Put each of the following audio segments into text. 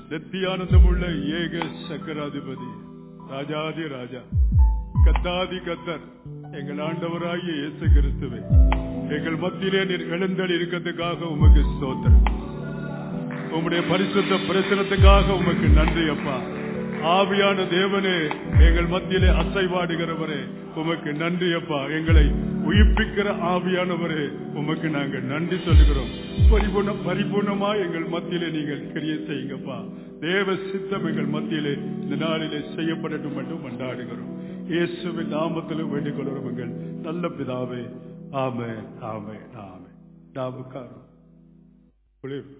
நித்தியானந்தமுள்ள ஏக சக்கராதிபதி ராஜாதி ராஜா கத்தாதி கத்தர் எங்கள் ஆண்டவராகிய இயேசு கிறிஸ்துவே எங்கள் மத்தியிலே நீர் எழுந்தல் இருக்கிறதுக்காக உமக்கு ஸ்தோத்திரம் உம்முடைய பரிசுத்த பிரச்சனத்துக்காக உமக்கு நன்றி அப்பா ஆவியான தேவனே எங்கள் மத்தியிலே அசைவாடுகிறவரே உமக்கு நன்றி அப்பா எங்களை உயிர்ப்பிக்கிற ஆவியானவரே உமக்கு நாங்கள் நன்றி சொல்லுகிறோம் பரிபூர்ண பரிபூர்ணமா எங்கள் மத்தியிலே நீங்கள் கிரிய செய்யுங்கப்பா தேவ சித்தம் எங்கள் மத்தியிலே இந்த நாளிலே செய்யப்படட்டும் என்றும் கொண்டாடுகிறோம் இயேசுவின் நாமத்தில் வேண்டிக் கொள்கிறோம் எங்கள் நல்ல பிதாவே ஆமே ஆமே ஆமே நாம் உட்காரும் குளிர்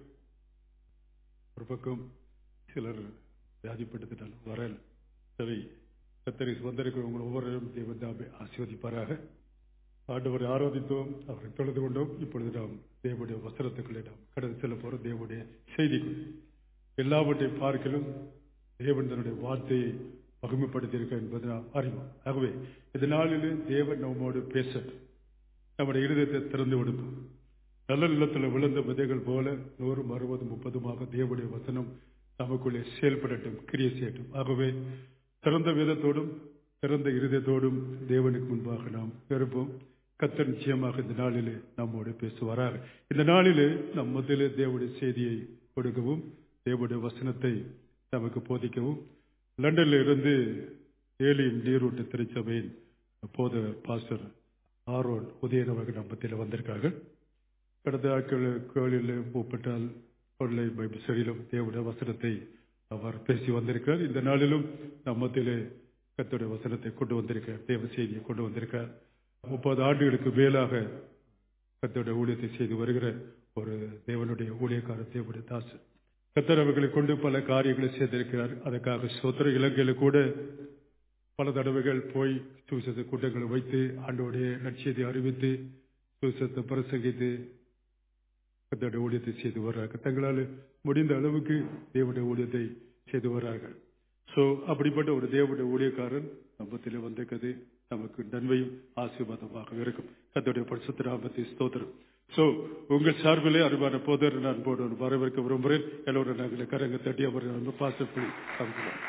ஒரு பக்கம் சிலர் வியாதிப்படுத்திட்டாலும் வரல சரி கத்தரி வந்திருக்கிறவங்க ஒவ்வொருவரும் தேவதாமே ஆசீர்வதிப்பாராக ஆண்டவரை ஆராதித்தோம் அவரை தொழுது கொண்டோம் இப்பொழுது நாம் தேவனுடைய வசனத்துக்குள்ளே நாம் கடந்து செல்ல போறோம் தேவனுடைய செய்திக்குள் எல்லாவற்றையும் பார்க்கலும் தேவன் தன்னுடைய வார்த்தையை மகிமைப்படுத்தியிருக்க என்பது நாம் அறிவோம் ஆகவே இந்த நாளிலே தேவன் நம்மோடு பேசட்டும் நம்முடைய இருதயத்தை திறந்து விடுப்போம் நல்ல நிலத்தில் விழுந்த விதைகள் போல நூறும் அறுபதும் முப்பதுமாக தேவனுடைய வசனம் நமக்குள்ளே செயல்படட்டும் கிரிய செய்யட்டும் ஆகவே திறந்த விதத்தோடும் திறந்த இருதயத்தோடும் தேவனுக்கு முன்பாக நாம் இருப்போம் கத்தர் நிச்சயமாக இந்த நாளிலே நம்மோடு பேசுவாராக இந்த நாளிலே நம் மத்தியிலே தேவனுடைய செய்தியை கொடுக்கவும் தேவனுடைய வசனத்தை நமக்கு போதிக்கவும் லண்டன்ல இருந்து ஏலியின் நீரூட்டு திருச்சபையின் போதவர் பாஸ்டர் ஆரோன் உதயன் அவர்கள் நம்ம மத்தியில் வந்திருக்கார்கள் கடந்த ஆட்கள் கோயிலில் பூப்பட்டால் கொள்ளை சரியிலும் தேவனுடைய வசனத்தை அவர் பேசி வந்திருக்கிறார் இந்த நாளிலும் நம் மத்தியிலே கத்துடைய வசனத்தை கொண்டு வந்திருக்கார் தேவ செய்தியை கொண்டு வந்திருக்கார் முப்பது ஆண்டுகளுக்கு மேலாக கத்தோடைய ஊழியத்தை செய்து வருகிற ஒரு தேவனுடைய ஊழியக்கார தேவனுடைய தாசு கத்தர் அவர்களை கொண்டு பல காரியங்களை செய்திருக்கிறார் அதற்காக சோத்திர இலங்கையில கூட பல தடவைகள் போய் சூசத்த கூட்டங்களை வைத்து ஆண்டோடைய லட்சியத்தை அறிவித்து சூசத்தை பிரசங்கித்து கத்தோடைய ஊழியத்தை செய்து வர்றார்கள் தங்களால் முடிந்த அளவுக்கு தேவனுடைய ஊழியத்தை செய்து வர்றார்கள் சோ அப்படிப்பட்ட ஒரு தேவனுடைய ஊழியக்காரன் நம்பத்தில் வந்திருக்கிறது நமக்கு நன்மையும் ஆசீர்வாதமாக இருக்கும் கத்தோடைய பரிசுத்த நாமத்தை ஸ்தோத்திரம் சோ உங்கள் சார்பிலே அறிவான போதர் நான் போட வரவேற்க விரும்புகிறேன் எல்லோரும் நாங்கள் கரங்க தட்டி அவர் நம்ம பாசத்தில் காமிக்கலாம்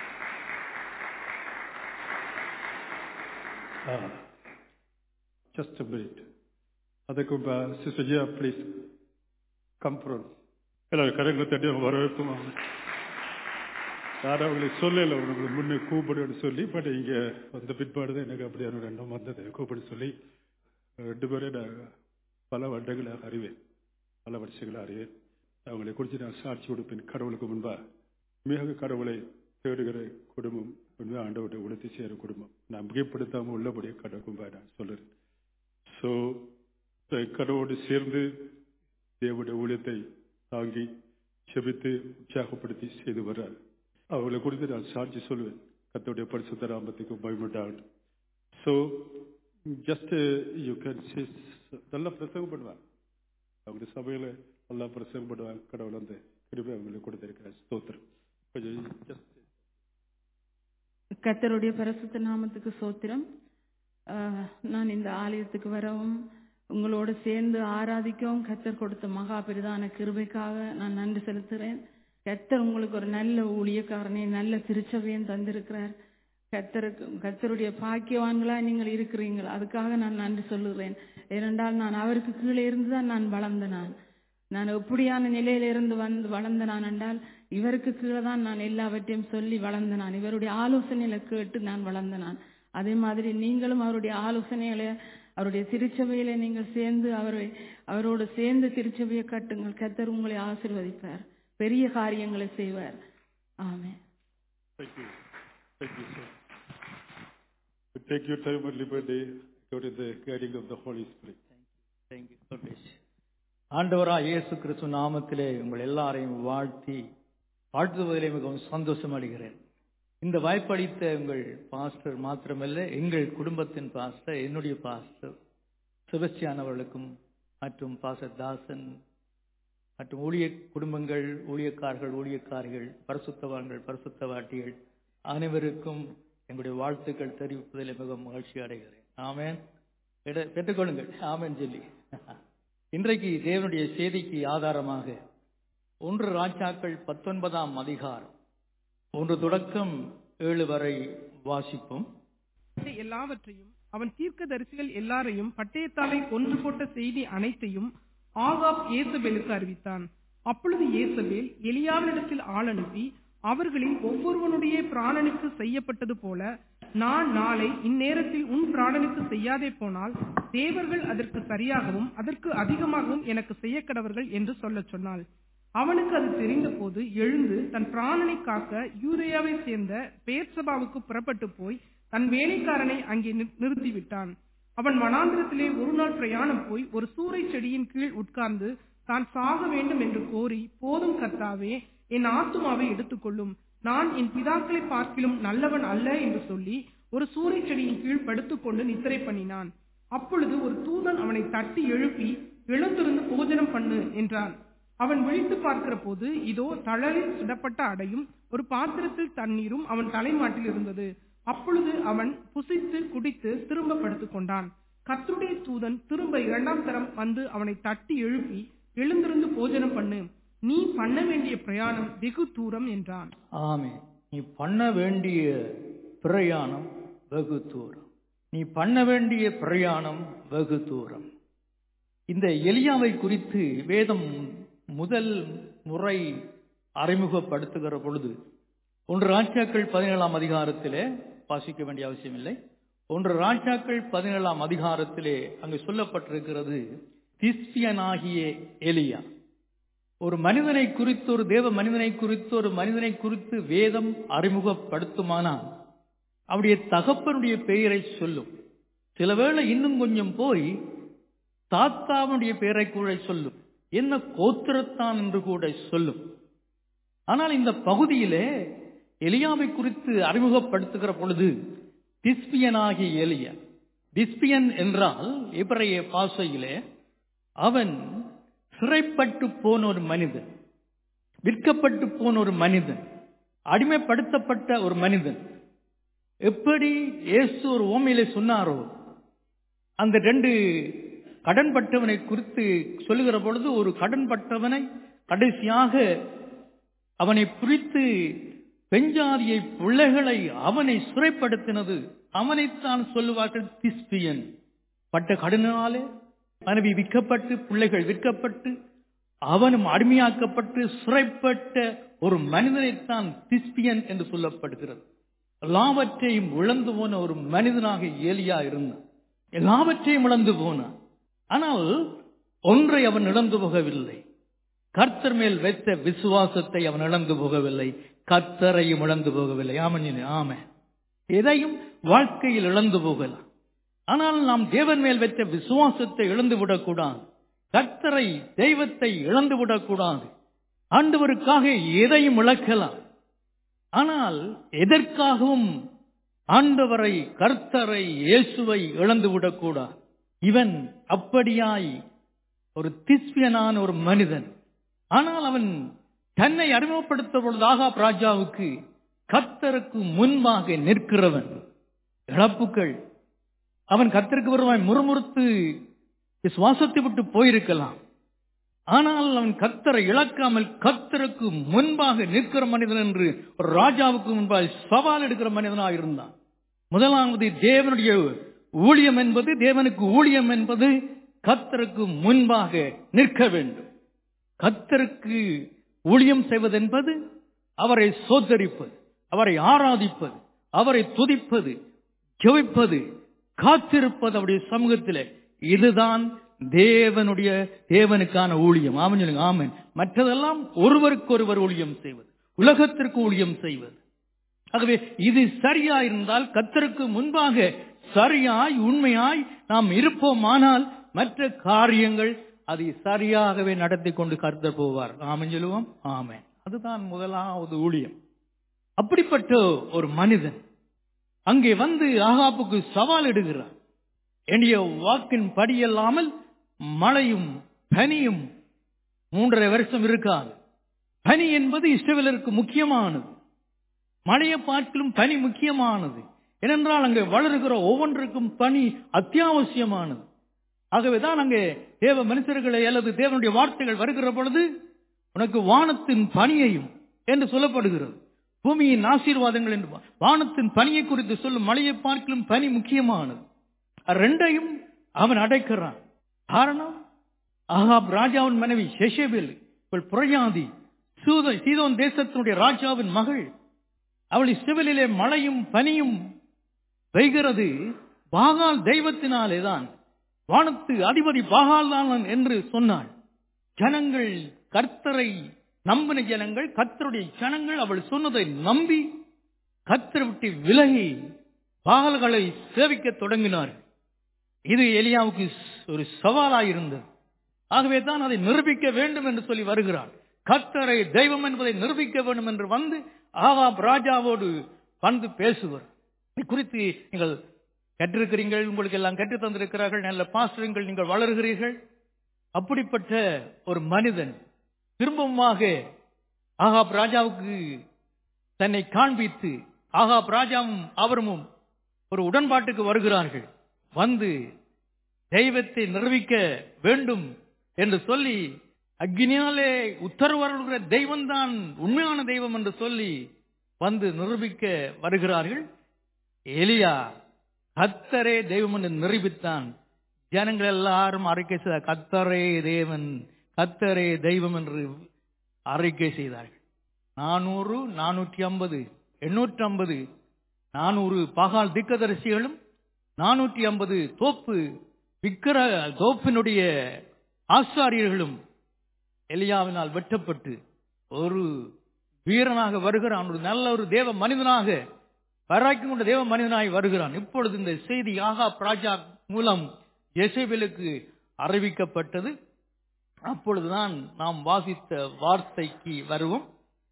ஜஸ்ட் மினிட் அதுக்கு சிஸ்டர் ஜியா ப்ளீஸ் கம்ப்ரோன் எல்லாரும் கரங்களை தட்டி வரவேற்கும் நான் அவங்களுக்கு சொல்லல உனக்கு முன்னே கூப்பிடுன்னு சொல்லி பட் இங்க வந்த பிற்பாடு தான் எனக்கு அப்படியான ரெண்டும் வந்தது கூப்பிடு சொல்லி ரெண்டு பேரும் நான் பல வருடங்களாக அறிவேன் பல வருஷங்களாக அறிவேன் அவங்களை குறித்து நான் சாட்சி கொடுப்பேன் கடவுளுக்கு முன்பா மிக கடவுளை தேடுகிற குடும்பம் உண்மை ஆண்டவருடைய உழைத்து சேர குடும்பம் நான் மிகப்படுத்தாமல் உள்ளபடியே கடவுளும்பா நான் சொல்லுறேன் ஸோ கடவுளோடு சேர்ந்து தேவனுடைய ஊழியத்தை தாங்கி செபித்து உற்சாகப்படுத்தி செய்து வர்றார் அவர்களை குறித்து நான் சாட்சி சொல்லுவேன் கத்தோடைய பரிசுத்த ராமத்துக்கு பயமுண்டாகட்டும் so just you can see நல்லா பிரசங்கம் பண்ணுவாங்க அவங்க சபையில் நல்லா பிரசங்கம் பண்ணுவாங்க கடவுள் அந்த கிருபை அவங்களுக்கு கொடுத்திருக்கிற ஸ்தோத்திரம் கொஞ்சம் ஜஸ்ட் கத்தருடைய பரிசுத்த நாமத்துக்கு சோத்திரம் ஆஹ், நான் இந்த ஆலயத்துக்கு வரவும் உங்களோட சேர்ந்து ஆராதிக்கவும் கத்தர் கொடுத்த மகா பெரிதான கிருபைக்காக நான் நன்றி செலுத்துகிறேன் கத்தர் உங்களுக்கு ஒரு நல்ல ஊழியக்காரனை நல்ல திருச்சபையும் தந்திருக்கிறார் கத்தருக்கு கத்தருடைய பாக்கியவான்களா நீங்கள் இருக்கிறீர்கள் அதுக்காக நான் நன்றி சொல்லுகிறேன் ஏனென்றால் நான் அவருக்கு கீழே இருந்து தான் நான் வளர்ந்த நான் நான் எப்படியான நிலையிலிருந்து வந்து வளர்ந்த நான் என்றால் இவருக்கு கீழே தான் நான் எல்லாவற்றையும் சொல்லி வளர்ந்த நான் இவருடைய ஆலோசனையில கேட்டு நான் வளர்ந்த நான் அதே மாதிரி நீங்களும் அவருடைய ஆலோசனைகளை அவருடைய திருச்சபையில நீங்கள் சேர்ந்து அவரை அவரோடு சேர்ந்து திருச்சபையை கட்டுங்கள் கத்தர் உங்களை ஆசீர்வதிப்பார் பெரிய காரியங்களை செய்வார் ஆமென் Thank you. Thank you, sir. You take your time and liberty go to the guiding of the Holy Spirit. Thank you. God bless you. ஆண்டவராய் இயேசு கிறிஸ்து நாமத்திலே உங்கள் எல்லாரையும் வாழ்த்தி வாழ்த்துவதிலே மிகவும் சந்தோஷம் அடைகிறேன் இந்த வாய்ப்பளித்த உங்கள் பாஸ்டர் மாத்திரமல்ல எங்கள் குடும்பத்தின் பாஸ்டர் என்னுடைய பாஸ்டர் செபஸ்டியான் அவர்களுக்கும் மற்றும் பாஸ்டர் தாசன் மற்றும் ஊழிய குடும்பங்கள் ஊழியக்காரர்கள் ஊழியக்காரிகள் பரிசுத்தவான்கள் பரிசுத்தவாட்டிகள் அனைவருக்கும் எங்களுடைய வாழ்த்துக்கள் தெரிவிப்பதில் மிகவும் மகிழ்ச்சி அடைகிறேன் ஆமென் பெற்று- பெற்றுக்கொள்ளுங்கள் ஆமென் சொல்லி இன்றைக்கு தேவனுடைய செய்திக்கு ஆதாரமாக ஒன்று ராஜாக்கள் பத்தொன்பதாம் அதிகாரம் ஒன்று தொடக்கம் ஏழு வரை வாசிப்போம் இதை எல்லாவற்றையும் அவன் தீர்க்கதரிசிகள் எல்லாரையும் பட்டயத்தாலே கொன்று போட்ட செய்தி அனைத்தையும் ஆகாப் ஏசபேலுக்கு அறிவித்தான் அப்பொழுது ஏசபேல் எலியாவினிடத்தில் ஆள் அனுப்பி அவர்களில் ஒவ்வொருவனுடைய பிராணனுக்கு செய்யப்பட்டது போல நான் நாளை இந்நேரத்தில் உன் பிராணனுக்கு செய்யாதே போனால் தேவர்கள் அதற்கு சரியாகவும் அதற்கு அதிகமாகவும் எனக்கு செய்யக்கடவர்கள் என்று சொல்லச் சொன்னாள் அவனுக்கு அது தெரிந்தபோது எழுந்து தன் பிராணனை காக்க யூதேயாவை சேர்ந்த பேர்சபாவுக்கு புறப்பட்டு போய் தன் வேலைக்காரனை அங்கே நிறு- நிறுத்திவிட்டான் அவன் வனாந்திரத்திலே ஒரு நாள் பிரயாணம் போய் ஒரு சூறை செடியின் கீழ் உட்கார்ந்து தான் சாக வேண்டும் என்று கோரி போதும் கர்த்தாவே என் ஆத்துமாவை எடுத்துக்கொள்ளும் நான் என் பிதாக்களை பார்க்கிலும் நல்லவன் அல்ல என்று சொல்லி ஒரு சூறை செடியின் கீழ் படுத்துக்கொண்டு நித்திரை பண்ணினான் அப்பொழுது ஒரு தூதன் அவனை தட்டி எழுப்பி எழுந்திருந்து போஜனம் பண்ணு என்றான் அவன் விழித்து பார்க்கிற போது இதோ தழலில் சுடப்பட்ட அடையும் ஒரு பாத்திரத்தில் தண்ணீரும் அவன் தலைமாட்டில் இருந்தது அப்பொழுது அவன் புசித்து குடித்து திரும்ப படுத்துக் கொண்டான் கர்த்தருடைய தூதன் திரும்ப இரண்டாம் தரம் வந்து அவனை தட்டி எழுப்பி எழுந்திருந்து போஜனம் பண்ணு நீ பண்ண வேண்டிய பிரயாணம் வெகு தூரம் என்றான் ஆமே நீ பண்ண வேண்டிய பிரயாணம் வெகு தூரம் நீ பண்ண வேண்டிய பிரயாணம் வெகு தூரம் இந்த எலியாவை குறித்து வேதம் முதல் முறை அறிமுகப்படுத்துகிற பொழுது ஒன்று ராஜாக்கள் பதினேழாம் அதிகாரத்திலே வாசிக்க வேண்டிய அவசியம் இல்லை ஒன்று ராஜாக்கள் பதினேழாம் அதிகாரத்திலே அங்கு சொல்லப்பட்டிருக்கிறது திஸ்பியனாகிய எலியா ஒரு மனிதனை குறித்து ஒரு தேவ மனிதனை குறித்து ஒரு மனிதனை குறித்து வேதம் அறிமுகப்படுத்துமானால் அவருடைய தகப்பனுடைய பெயரை சொல்லும் சில வேளை இன்னும் கொஞ்சம் போய் தாத்தாவுடைய பெயரை கூட சொல்லும் என்ன கோத்திரத்தான் என்று கூட சொல்லும் ஆனால் இந்த பகுதியிலே எலியாவை குறித்து அறிமுகப்படுத்துகிற பொழுது திஸ்பியனாகிய எலியா திஸ்பியன் என்றால் எபிரைய பாசையிலே அவன் சிறைப்பட்டு போன ஒரு மனிதன் விற்கப்பட்டு போன ஒரு மனிதன் அடிமைப்படுத்தப்பட்ட ஒரு மனிதன் எப்படி இயேசு ஒரு ஓமையிலே சொன்னாரோ அந்த ரெண்டு கடன்பட்டவனை குறித்து சொல்லுகிற பொழுது ஒரு கடன்பட்டவனை கடைசியாக அவனை பிரித்து பெஞ்சாதியை பிள்ளைகளை அவனை சிறைப்படுத்தினது அவனைத்தான் சொல்லுவார்கள் திஸ்பியன் பட்ட கடனாலே மனைவி விற்கப்பட்டு பிள்ளைகள் விற்கப்பட்டு அவனும் அடிமையாக்கப்பட்டு சிறைப்பட்ட ஒரு மனிதனைத்தான் திஸ்பியன் என்று சொல்லப்படுகிறது எல்லாவற்றையும் இழந்து போன ஒரு மனிதனாக ஏலியா இருந்தான் எல்லாவற்றையும் இழந்து போனான் ஆனால் ஒன்றை அவன் இழந்து போகவில்லை கர்த்தர் மேல் வைத்த விசுவாசத்தை அவன் இழந்து போகவில்லை கர்த்தரையும் இழந்து போகவில்லை ஆமன் ஆம எதையும் வாழ்க்கையில் இழந்து போகலாம் ஆனால் நாம் தேவன் மேல் வைத்த விசுவாசத்தை இழந்து விடக்கூடாது கர்த்தரை தெய்வத்தை இழந்து விடக்கூடாது ஆண்டவருக்காக எதையும் இழக்கலாம் ஆனால் எதற்காகவும் ஆண்டவரை கர்த்தரை இயேசுவை இழந்து விடக்கூடாது இவன் அப்படியாய் ஒரு திஸ்பியனான ஒரு மனிதன் ஆனால் அவன் தன்னை அறிமுகப்படுத்த பொழுது ஆகாப் ராஜாவுக்கு கர்த்தருக்கு முன்பாக நிற்கிறவன் இழப்புகள் அவன் கர்த்தருக்கு வருவாய் முறுமுறுத்து விசுவாசத்தை விட்டு போயிருக்கலாம் ஆனால் அவன் கர்த்தரை இழக்காமல் கர்த்தருக்கு முன்பாக நிற்கிற மனிதன் என்று ஒரு ராஜாவுக்கு முன்பாக சவால் எடுக்கிற மனிதனாக இருந்தான் முதலாவது தேவனுடைய ஊழியம் என்பது தேவனுக்கு ஊழியம் என்பது கர்த்தருக்கு முன்பாக நிற்க வேண்டும் கர்த்தருக்கு ஊழியம் செய்வது என்பது அவரை சோதரிப்பது அவரை ஆராதிப்பது அவரை துதிப்பது ஜெபிப்பது காத்திருப்பது அவருடைய சமூகத்திலே இதுதான் தேவனுடைய தேவனுக்கான ஊழியம் ஆமன் சொல்லுங்க ஆமன் மற்றதெல்லாம் ஒருவருக்கொருவர் ஊழியம் செய்வது உலகத்திற்கு ஊழியம் செய்வது ஆகவே இது சரியா இருந்தால் கத்தருக்கு முன்பாக சரியாய் உண்மையாய் நாம் இருப்போமானால் மற்ற காரியங்கள் அதை சரியாகவே நடத்தி கொண்டு கருத்தர் போவார் ஆமன் சொல்லுவோம் ஆமன் அதுதான் முதலாவது ஊழியம் அப்படிப்பட்ட ஒரு மனிதன் அங்கே வந்து ஆகாப்புக்கு சவால் இடுகிறார் என்னுடைய வாக்கின் படியல்லாமல் மழையும் பனியும் மூன்றரை வருஷம் இருக்காது பனி என்பது இஸ்ரவேலருக்கு முக்கியமானது மழையை பார்க்கலும் பனி முக்கியமானது ஏனென்றால் அங்கே வளருகிற ஒவ்வொன்றுக்கும் பனி அத்தியாவசியமானது ஆகவேதான் அங்கே தேவ மனுஷர்களை அல்லது தேவனுடைய வார்த்தைகள் வருகிற பொழுது உனக்கு வானத்தின் பனியையும் என்று சொல்லப்படுகிறது பூமியின் ஆசீர்வாதங்கள் என்று வா- வானத்தின் பனியை குறித்து சொல்லும் மழையை பார்க்கலும் பனி முக்கியமானது அது ரெண்டையும் அவன் அடைக்கிறான் காரணம் ஆகாப் ராஜாவின் மனைவி ஷெஷபேல் இவள் புறஜாதி சூத சீதோன் தேசத்தினுடைய ராஜாவின் மகள் அவள் இஸ்ரவேலிலே மழையும் பனியும் பெய்கிறது பாகால் தெய்வத்தினாலே தான் வானத்து அதிபதி பாகால் தான் என்று சொன்னாள் ஜனங்கள் கர்த்தரை நம்பின ஜனங்கள் கர்த்தருடைய ஜனங்கள் அவள் சொன்னதை நம்பி கர்த்தரை விட்டு விலகி பாகல்களை சேவிக்க தொடங்கினார்கள் இது எலியாவுக்கு ஒரு சவாலாயிருந்தது ஆகவே தான் அதை நிரூபிக்க வேண்டும் என்று சொல்லி வருகிறார் கர்த்தரை தெய்வம் என்பதை நிரூபிக்க வேண்டும் என்று வந்து ஆகாப் ராஜாவோடு வந்து பேசுவார் இது குறித்து நீங்கள் கற்றிருக்கிறீர்கள் உங்களுக்கு எல்லாம் கற்றுத் தந்திருக்கிறார்கள் நல்ல பாஸ்டருங்கள் நீங்கள் வளர்கிறீர்கள் அப்படிப்பட்ட ஒரு மனிதன் திரும்பவுமாக ஆகாப் ராஜாவுக்கு தன்னை காண்பித்து ஆகாப் ராஜாவும் அவரும் ஒரு உடன்பாட்டுக்கு வருகிறார்கள் வந்து தெய்வத்தை நிரூபிக்க வேண்டும் என்று சொல்லி அக்னியாலே உத்தரவு வருகிற தெய்வம்தான் உண்மையான தெய்வம் என்று சொல்லி வந்து நிரூபிக்க வருகிறார்கள் எலியா கத்தரே தெய்வம் என்று நிரூபித்தான் ஜனங்கள் எல்லாரும் அறிக்கை செய்த கத்தரே தேவன் கத்தரே தெய்வம் என்று அறிக்கை செய்தார்கள் நானூறு நானூற்றி ஐம்பது எண்ணூற்றி ஐம்பது நானூறு பகால் திக்கதரிசிகளும் நானூற்றி ஐம்பது தோப்பு விக்கிர தோப்பினுடைய ஆசாரியர்களும் எலியாவினால் வெட்டப்பட்டு ஒரு வீரனாக வருகிறான் ஒரு நல்ல ஒரு தேவ மனிதனாக பராக்கி கொண்ட தேவ மனிதனாய் வருகிறான் இப்பொழுது இந்த செய்தி ஆகா பிராஜா மூலம் எசேபேலுக்கு அறிவிக்கப்பட்டது அப்பொழுதுதான் நாம் வாசித்த வார்த்தைக்கு வருவோம்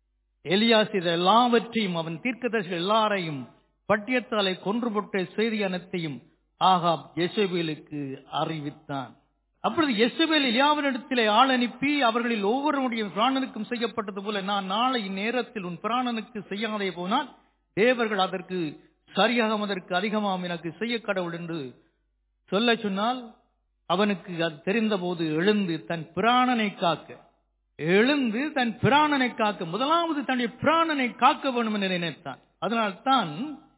எலியாஸ் இதை எல்லாவற்றையும் அவன் தீர்க்கதரிசிகள் எல்லாரையும் பட்டியத்தாலை கொன்று போட்ட செய்தி அனைத்தையும் ஆகாப் எசபேலுக்கு அறிவித்தான் அப்பொழுது எசபேல் எலியாவினிடத்திலே ஆள் அனுப்பி அவர்களில் ஒவ்வொருவருடைய பிராணனுக்கும் செய்யப்பட்டது போல நான் நாளை இந்நேரத்தில் உன் பிராணனுக்கு செய்யாதே போனால் தேவர்கள் அதற்கு சரியாக அதற்கு அதிகமாம் எனக்கு செய்ய கடவுள் என்று சொல்ல சொன்னால் அவனுக்கு அது தெரிந்தபோது எழுந்து தன் பிராணனை காக்க எழுந்து தன் பிராணனை காக்க முதலாவது தன்னுடைய பிராணனை காக்க வேண்டும் என்று நினைத்தான் அதனால்தான்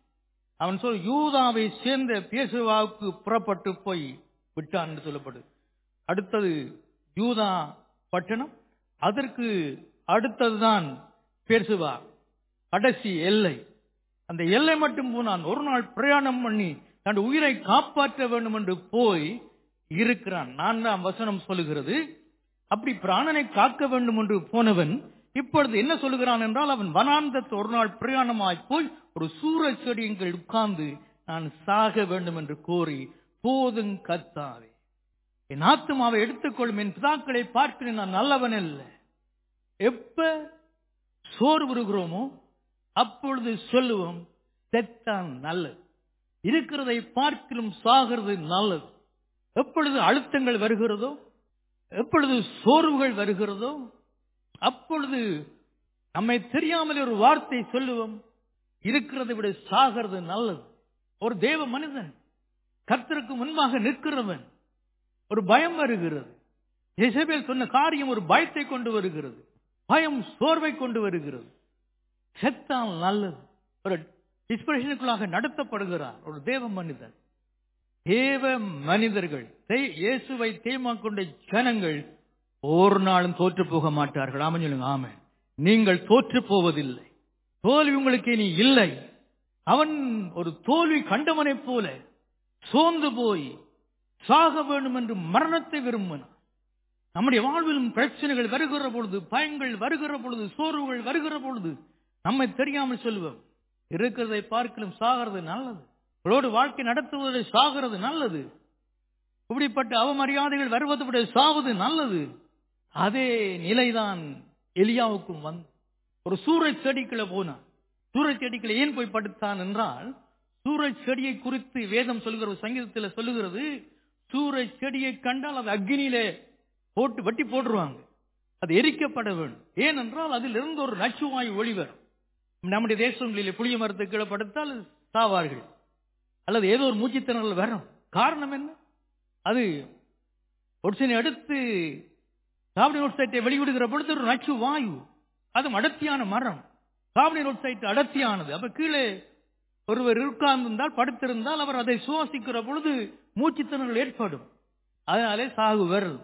அவன் சொல் யூதாவை சேர்ந்த பேசுவாவுக்கு புறப்பட்டு போய் விட்டான் என்று சொல்லப்படுது அடுத்தது யூதா பட்டணம் அதற்கு அடுத்ததுதான் பேசுவா கடைசி எல்லை அந்த எல்லை மட்டும் போனான் ஒரு நாள் பிரயாணம் பண்ணி தன் உயிரை காப்பாற்ற வேண்டும் என்று போய் இருக்கிறான் நான்காம் வசனம் சொல்லுகிறது அப்படி பிராணனை காக்க வேண்டும் என்று போனவன் இப்பொழுது என்ன சொல்லுகிறான் என்றால் அவன் வனாந்தத்து ஒரு நாள் பிரயாணமாய் போய் ஒரு சூற செடியங்கள் உட்கார்ந்து நான் சாக வேண்டும் என்று கோரி போதும் கத்தாவே என் ஆத்துமாவை எடுத்துக்கொள்ளும் என் பிதாக்களை பார்க்கிறேன் நான் நல்லவன் அல்ல எப்ப சோறு வருகிறோமோ அப்பொழுது சொல்லுவோம் செத்தான் நல்லது இருக்கிறதை பார்க்கிலும் சாகிறது நல்லது எப்பொழுது அழுத்தங்கள் வருகிறதோ எப்பொழுது சோர்வுகள் வருகிறதோ அப்பொழுது நம்மை தெரியாமல் ஒரு வார்த்தை சொல்லுவோம் இருக்கிறதை விட சாகிறது நல்லது ஒரு தேவ மனிதன் கர்த்தருக்கு முன்பாக நிற்கிறவன் ஒரு பயம் வருகிறது இசபேல் சொன்ன காரியம் ஒரு பயத்தை கொண்டு வருகிறது பயம் சோர்வை கொண்டு வருகிறது செத்தால் நல்லது ஒரு டிஸ்பிரேஷனுக்குள்ளாக நடத்தப்படுகிறார் ஒரு தேவ மனிதன் தேவ மனிதர்கள் தெய்- இயேசுவை தேமா கொண்ட ஜனங்கள் ஒரு நாளும் தோற்று போக மாட்டார்கள் ஆமென் சொல்லுங்க ஆமென் நீங்கள் தோற்று போவதில்லை தோல்வி உங்களுக்கு இனி இல்லை அவன் ஒரு தோல்வி கண்டவனைப் போல சோர்ந்து போய் சாக வேண்டும் என்று மரணத்தை விரும்பினான் நம்முடைய வாழ்விலும் பிரச்சனைகள் வருகிற பொழுது பயங்கள் வருகிற பொழுது சோர்வுகள் வருகிற பொழுது நம்மை தெரியாமல் சொல்லுவோம் இருக்கிறதை பார்க்கலும் சாகிறது நல்லது உங்களோடு வாழ்க்கை நடத்துவதை சாகிறது நல்லது இப்படிப்பட்ட அவமரியாதைகள் வருவதை விட சாவது நல்லது அதே நிலைதான் எலியாவுக்கும் வந்து ஒரு சூரஜ் செடிக்குள்ள போனான் சூரஜ் செடிக்குள்ள ஏன் போய் படுத்தான் என்றால் சூரஜ் செடியை குறித்து வேதம் சொல்லுகிற ஒரு சங்கீதத்தில் சொல்லுகிறது சூரஜ் செடியை கண்டால் அது அக்னியிலே போட்டு வட்டி போட்டுருவாங்க அது எரிக்கப்பட வேண்டும் ஏனென்றால் அதில் இருந்து ஒரு நச்சுவாயு ஒளிவரும் நம்முடைய தேசங்களிலே புளிய மரத்தை கீழே படுத்தால் சாவார்கள் அல்லது ஏதோ ஒரு மூச்சுத்திணறல் வரும் காரணம் என்ன அது ஒட்சினை எடுத்து கார்பன் ஆக்சைட்டை வெளியிடுகிற பொழுது ஒரு நச்சு வாயு அதுவும் அடர்த்தியான மரம் கார்பன் ஆக்சைடு அடர்த்தியானது அப்ப கீழே ஒருவர் உட்கார்ந்திருந்தால் படுத்திருந்தால் அவர் அதை சுவாசிக்கிற பொழுது மூச்சுத்திணறல் ஏற்படும் அதனாலே சாகு வருது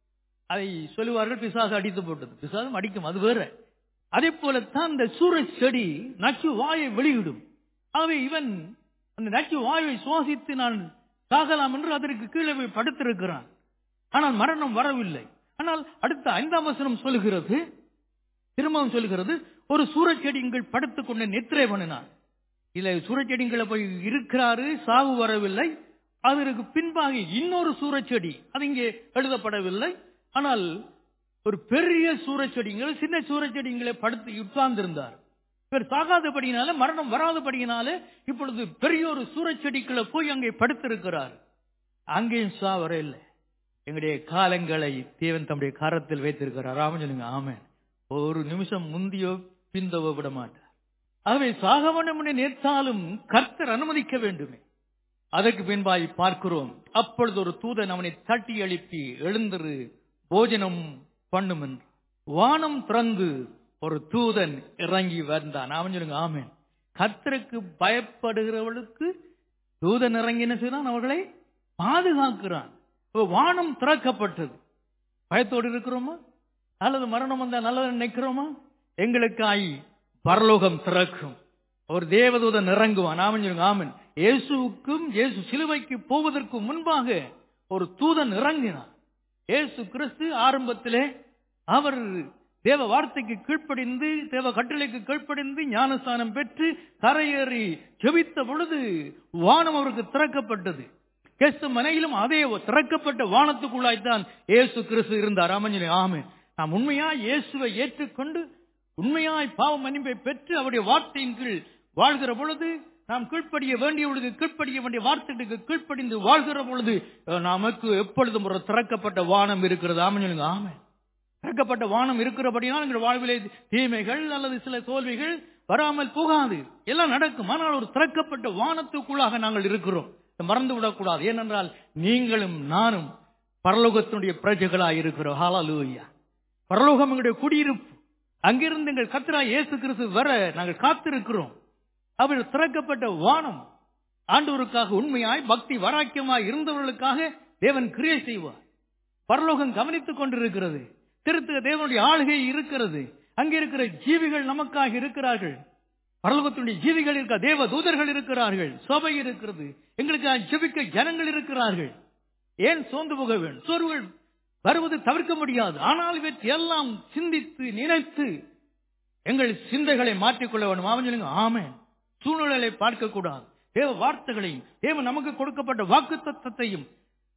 அதை சொல்லுவார்கள் பிசாசு அடித்து போட்டது பிசாசும் அடிக்கும் அது வேற அதே போலத்தான் இந்த சூரஜ் செடி நச்சு வாயை வெளியிடும் ஆகவே இவன் அந்த நச்சு வாயுவை சுவாசித்து நான் சாகலாம் என்று அதற்கு கீழே போய் படுத்திருக்கிறான் ஆனால் மரணம் வரவில்லை ஆனால் அடுத்த ஐந்தாம் வசனம் சொல்லுகிறது திரும்பவும் சொல்லுகிறது ஒரு சூரச்செடிங்கள் படுத்துக் கொண்டு நித்திரை பண்ணினான் இல்ல சூரச்செடிங்களை போய் இருக்கிறாரு சாவு வரவில்லை அதற்கு பின்பாக இன்னொரு சூரச்செடி அது இங்கே எழுதப்படவில்லை ஆனால் ஒரு பெரிய சூரச்செடிங்கள் சின்ன சூரச்செடிங்களை படுத்து உட்கார்ந்திருந்தார் இவர் சாகாதபடியினால மரணம் வராதபடியினால இப்பொழுது பெரிய ஒரு சூரச்செடிக்குள்ள போய் அங்கே படுத்திருக்கிறார் அங்கேயும் சா வரையில்லை எங்களுடைய காலங்களை தேவன் தம்முடைய காரத்தில் வைத்திருக்கிறார் ராமன் சொல்லுங்க ஆமென் ஒரு நிமிஷம் முந்தியோ பிந்தவோ விட மாட்டார் ஆகவே சாக வேண்டும் என்று நேர்த்தாலும் கர்த்தர் அனுமதிக்க வேண்டுமே அதற்கு பின்பாய் பார்க்கிறோம் அப்பொழுது ஒரு தூதன் அவனை தட்டி எழுப்பி எழுந்திரு போஜனம் பண்ணும் என்று வானம் திறந்து ஒரு தூதன் இறங்கி வந்தான் அவன் சொல்லுங்க ஆமென் கர்த்தருக்கு பயப்படுகிறவளுக்கு தூதன் இறங்கி என்ன செய்தான் அவர்களை பாதுகாக்கிறான் அப்ப வானம் திறக்கப்பட்டது பயத்தோடு இருக்கிறோமா அல்லது மரணம் வந்தா நல்லது நினைக்கிறோமா எங்களுக்காய் பரலோகம் திறக்கும் ஒரு தேவதூதன் இறங்குவான் ஆமன் சொல்லுங்க ஆமன் இயேசுவுக்கும் இயேசு சிலுவைக்கு போவதற்கு முன்பாக ஒரு தூதன் இறங்கினான் இயேசு கிறிஸ்து ஆரம்பத்திலே அவர் தேவ வார்த்தைக்கு கீழ்ப்படிந்து தேவ கட்டளைக்கு கீழ்ப்படிந்து ஞானஸ்தானம் பெற்று கரையேறி ஜெபித்த பொழுது வானம் அவருக்கு திறக்கப்பட்டது கேசு மனையிலும் அதே திறக்கப்பட்ட வானத்துக்குள்ளாய்த்தான் இயேசு கிறிஸ்து இருந்தார் ஆமஞ்சலி ஆமே நாம் உண்மையா இயேசுவை ஏற்றுக்கொண்டு உண்மையாய் பாவ மன்னிப்பை பெற்று அவருடைய வார்த்தையின் கீழ் வாழ்கிற பொழுது நாம் கீழ்ப்படிய வேண்டிய பொழுது கீழ்ப்படிய வேண்டிய வார்த்தைகளுக்கு கீழ்ப்படிந்து வாழ்கிற பொழுது நமக்கு எப்பொழுதும் ஒரு திறக்கப்பட்ட வானம் இருக்கிறது ஆமஞ்சலுங்க ஆமே திறக்கப்பட்ட வானம் இருக்கிறபடினால் எங்கள் வாழ்விலே தீமைகள் அல்லது சில தோல்விகள் வராமல் போகாது எல்லாம் நடக்கும் ஆனால் ஒரு திறக்கப்பட்ட வானத்துக்குள்ளாக நாங்கள் இருக்கிறோம் மறந்து விடக்கூடாது ஏனென்றால் நீங்களும் நானும் பரலோகத்தினுடைய பிரஜைகளாய் இருக்கிறோம் ஹாலலூயா பரலோகம் எங்களுடைய குடியிருப்பு அங்கிருந்து எங்கள் கத்திரா இயேசு கிறிஸ்து வர நாங்கள் காத்திருக்கிறோம் அவர் திறக்கப்பட்ட வானம் ஆண்டவருக்காக உண்மையாய் பக்தி வராக்கியமாய் இருந்தவர்களுக்காக தேவன் கிரியை செய்வார் பரலோகம் கவனித்துக் கொண்டிருக்கிறது திருத்த தேவனுடைய ஆளுகை இருக்கிறது அங்கே இருக்கிற ஜீவிகள் நமக்காக இருக்கிறார்கள் பரலோகத்தினுடைய ஜீவிகள் இருக்க தேவ தூதர்கள் இருக்கிறார்கள் சபை இருக்கிறது எங்களுக்கு ஜெபிக்க ஜனங்கள் இருக்கிறார்கள் ஏன் சோர்ந்து போக வேண்டும் சோர்வுகள் வருவது தவிர்க்க முடியாது ஆனால் இவற்றை எல்லாம் சிந்தித்து நினைத்து எங்கள் சிந்தைகளை மாற்றிக்கொள்ள வேண்டும் அவன் சொல்லுங்க ஆமே சூழ்நிலையை பார்க்க கூடாது தேவ வார்த்தைகளையும் தேவன் நமக்கு கொடுக்கப்பட்ட வாக்கு தத்துவத்தையும்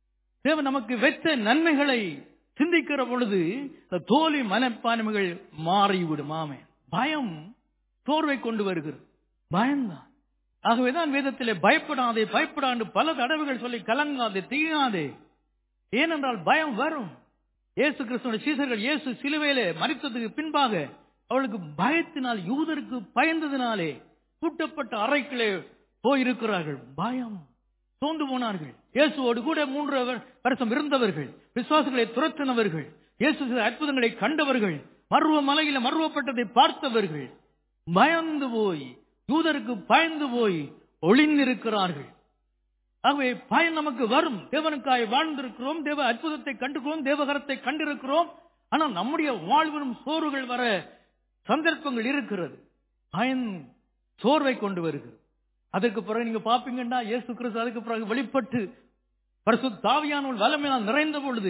தேவன் நமக்கு வைத்த நன்மைகளை சிந்திக்கிற பொழுது தோல்வி மனப்பான்மைகள் மாறிவிடும் ஆமே பயம் சோர்வை கொண்டு வருகிறது பயம்தான் ஆகவேதான் வேதத்திலே பயப்படாதே பயப்படாண்டு பல தடவைகள் சொல்லி கலங்காதே தீயாதே ஏனென்றால் பயம் வரும் இயேசு கிறிஸ்துவ சீசர்கள் இயேசு சிலுவையிலே மறித்ததுக்கு பின்பாக அவளுக்கு பயத்தினால் யூதருக்கு பயந்ததினாலே கூட்டப்பட்ட அறைகளே போயிருக்கிறார்கள் பயம் சோர்ந்து போனார்கள் இயேசுவோடு கூட மூன்று வருஷம் இருந்தவர்கள் விசுவாசங்களை துரத்தினவர்கள் இயேசு சில அற்புதங்களை கண்டவர்கள் மருவ மலையில மருவப்பட்டதை பார்த்தவர்கள் பயந்து போய் யூதருக்கு பயந்து போய் ஒளிந்திருக்கிறார்கள் ஆகவே பயம் நமக்கு வரும் தேவனுக்காய் வாழ்ந்திருக்கிறோம் தேவ அற்புதத்தை கண்டுக்கிறோம் தேவகரத்தை கண்டிருக்கிறோம் ஆனால் நம்முடைய வாழ்விலும் சோர்வுகள் வர சந்தர்ப்பங்கள் இருக்கிறது பயன் சோர்வை கொண்டு வருகிறது அதுக்கு பிறகு நீங்க பாப்பீங்கன்னா இயேசு கிறிஸ்து அதுக்கு பிறகு வெளிப்பட்டு பரிசு தாவியானவள் வல்லமையால் நிறைந்த பொழுது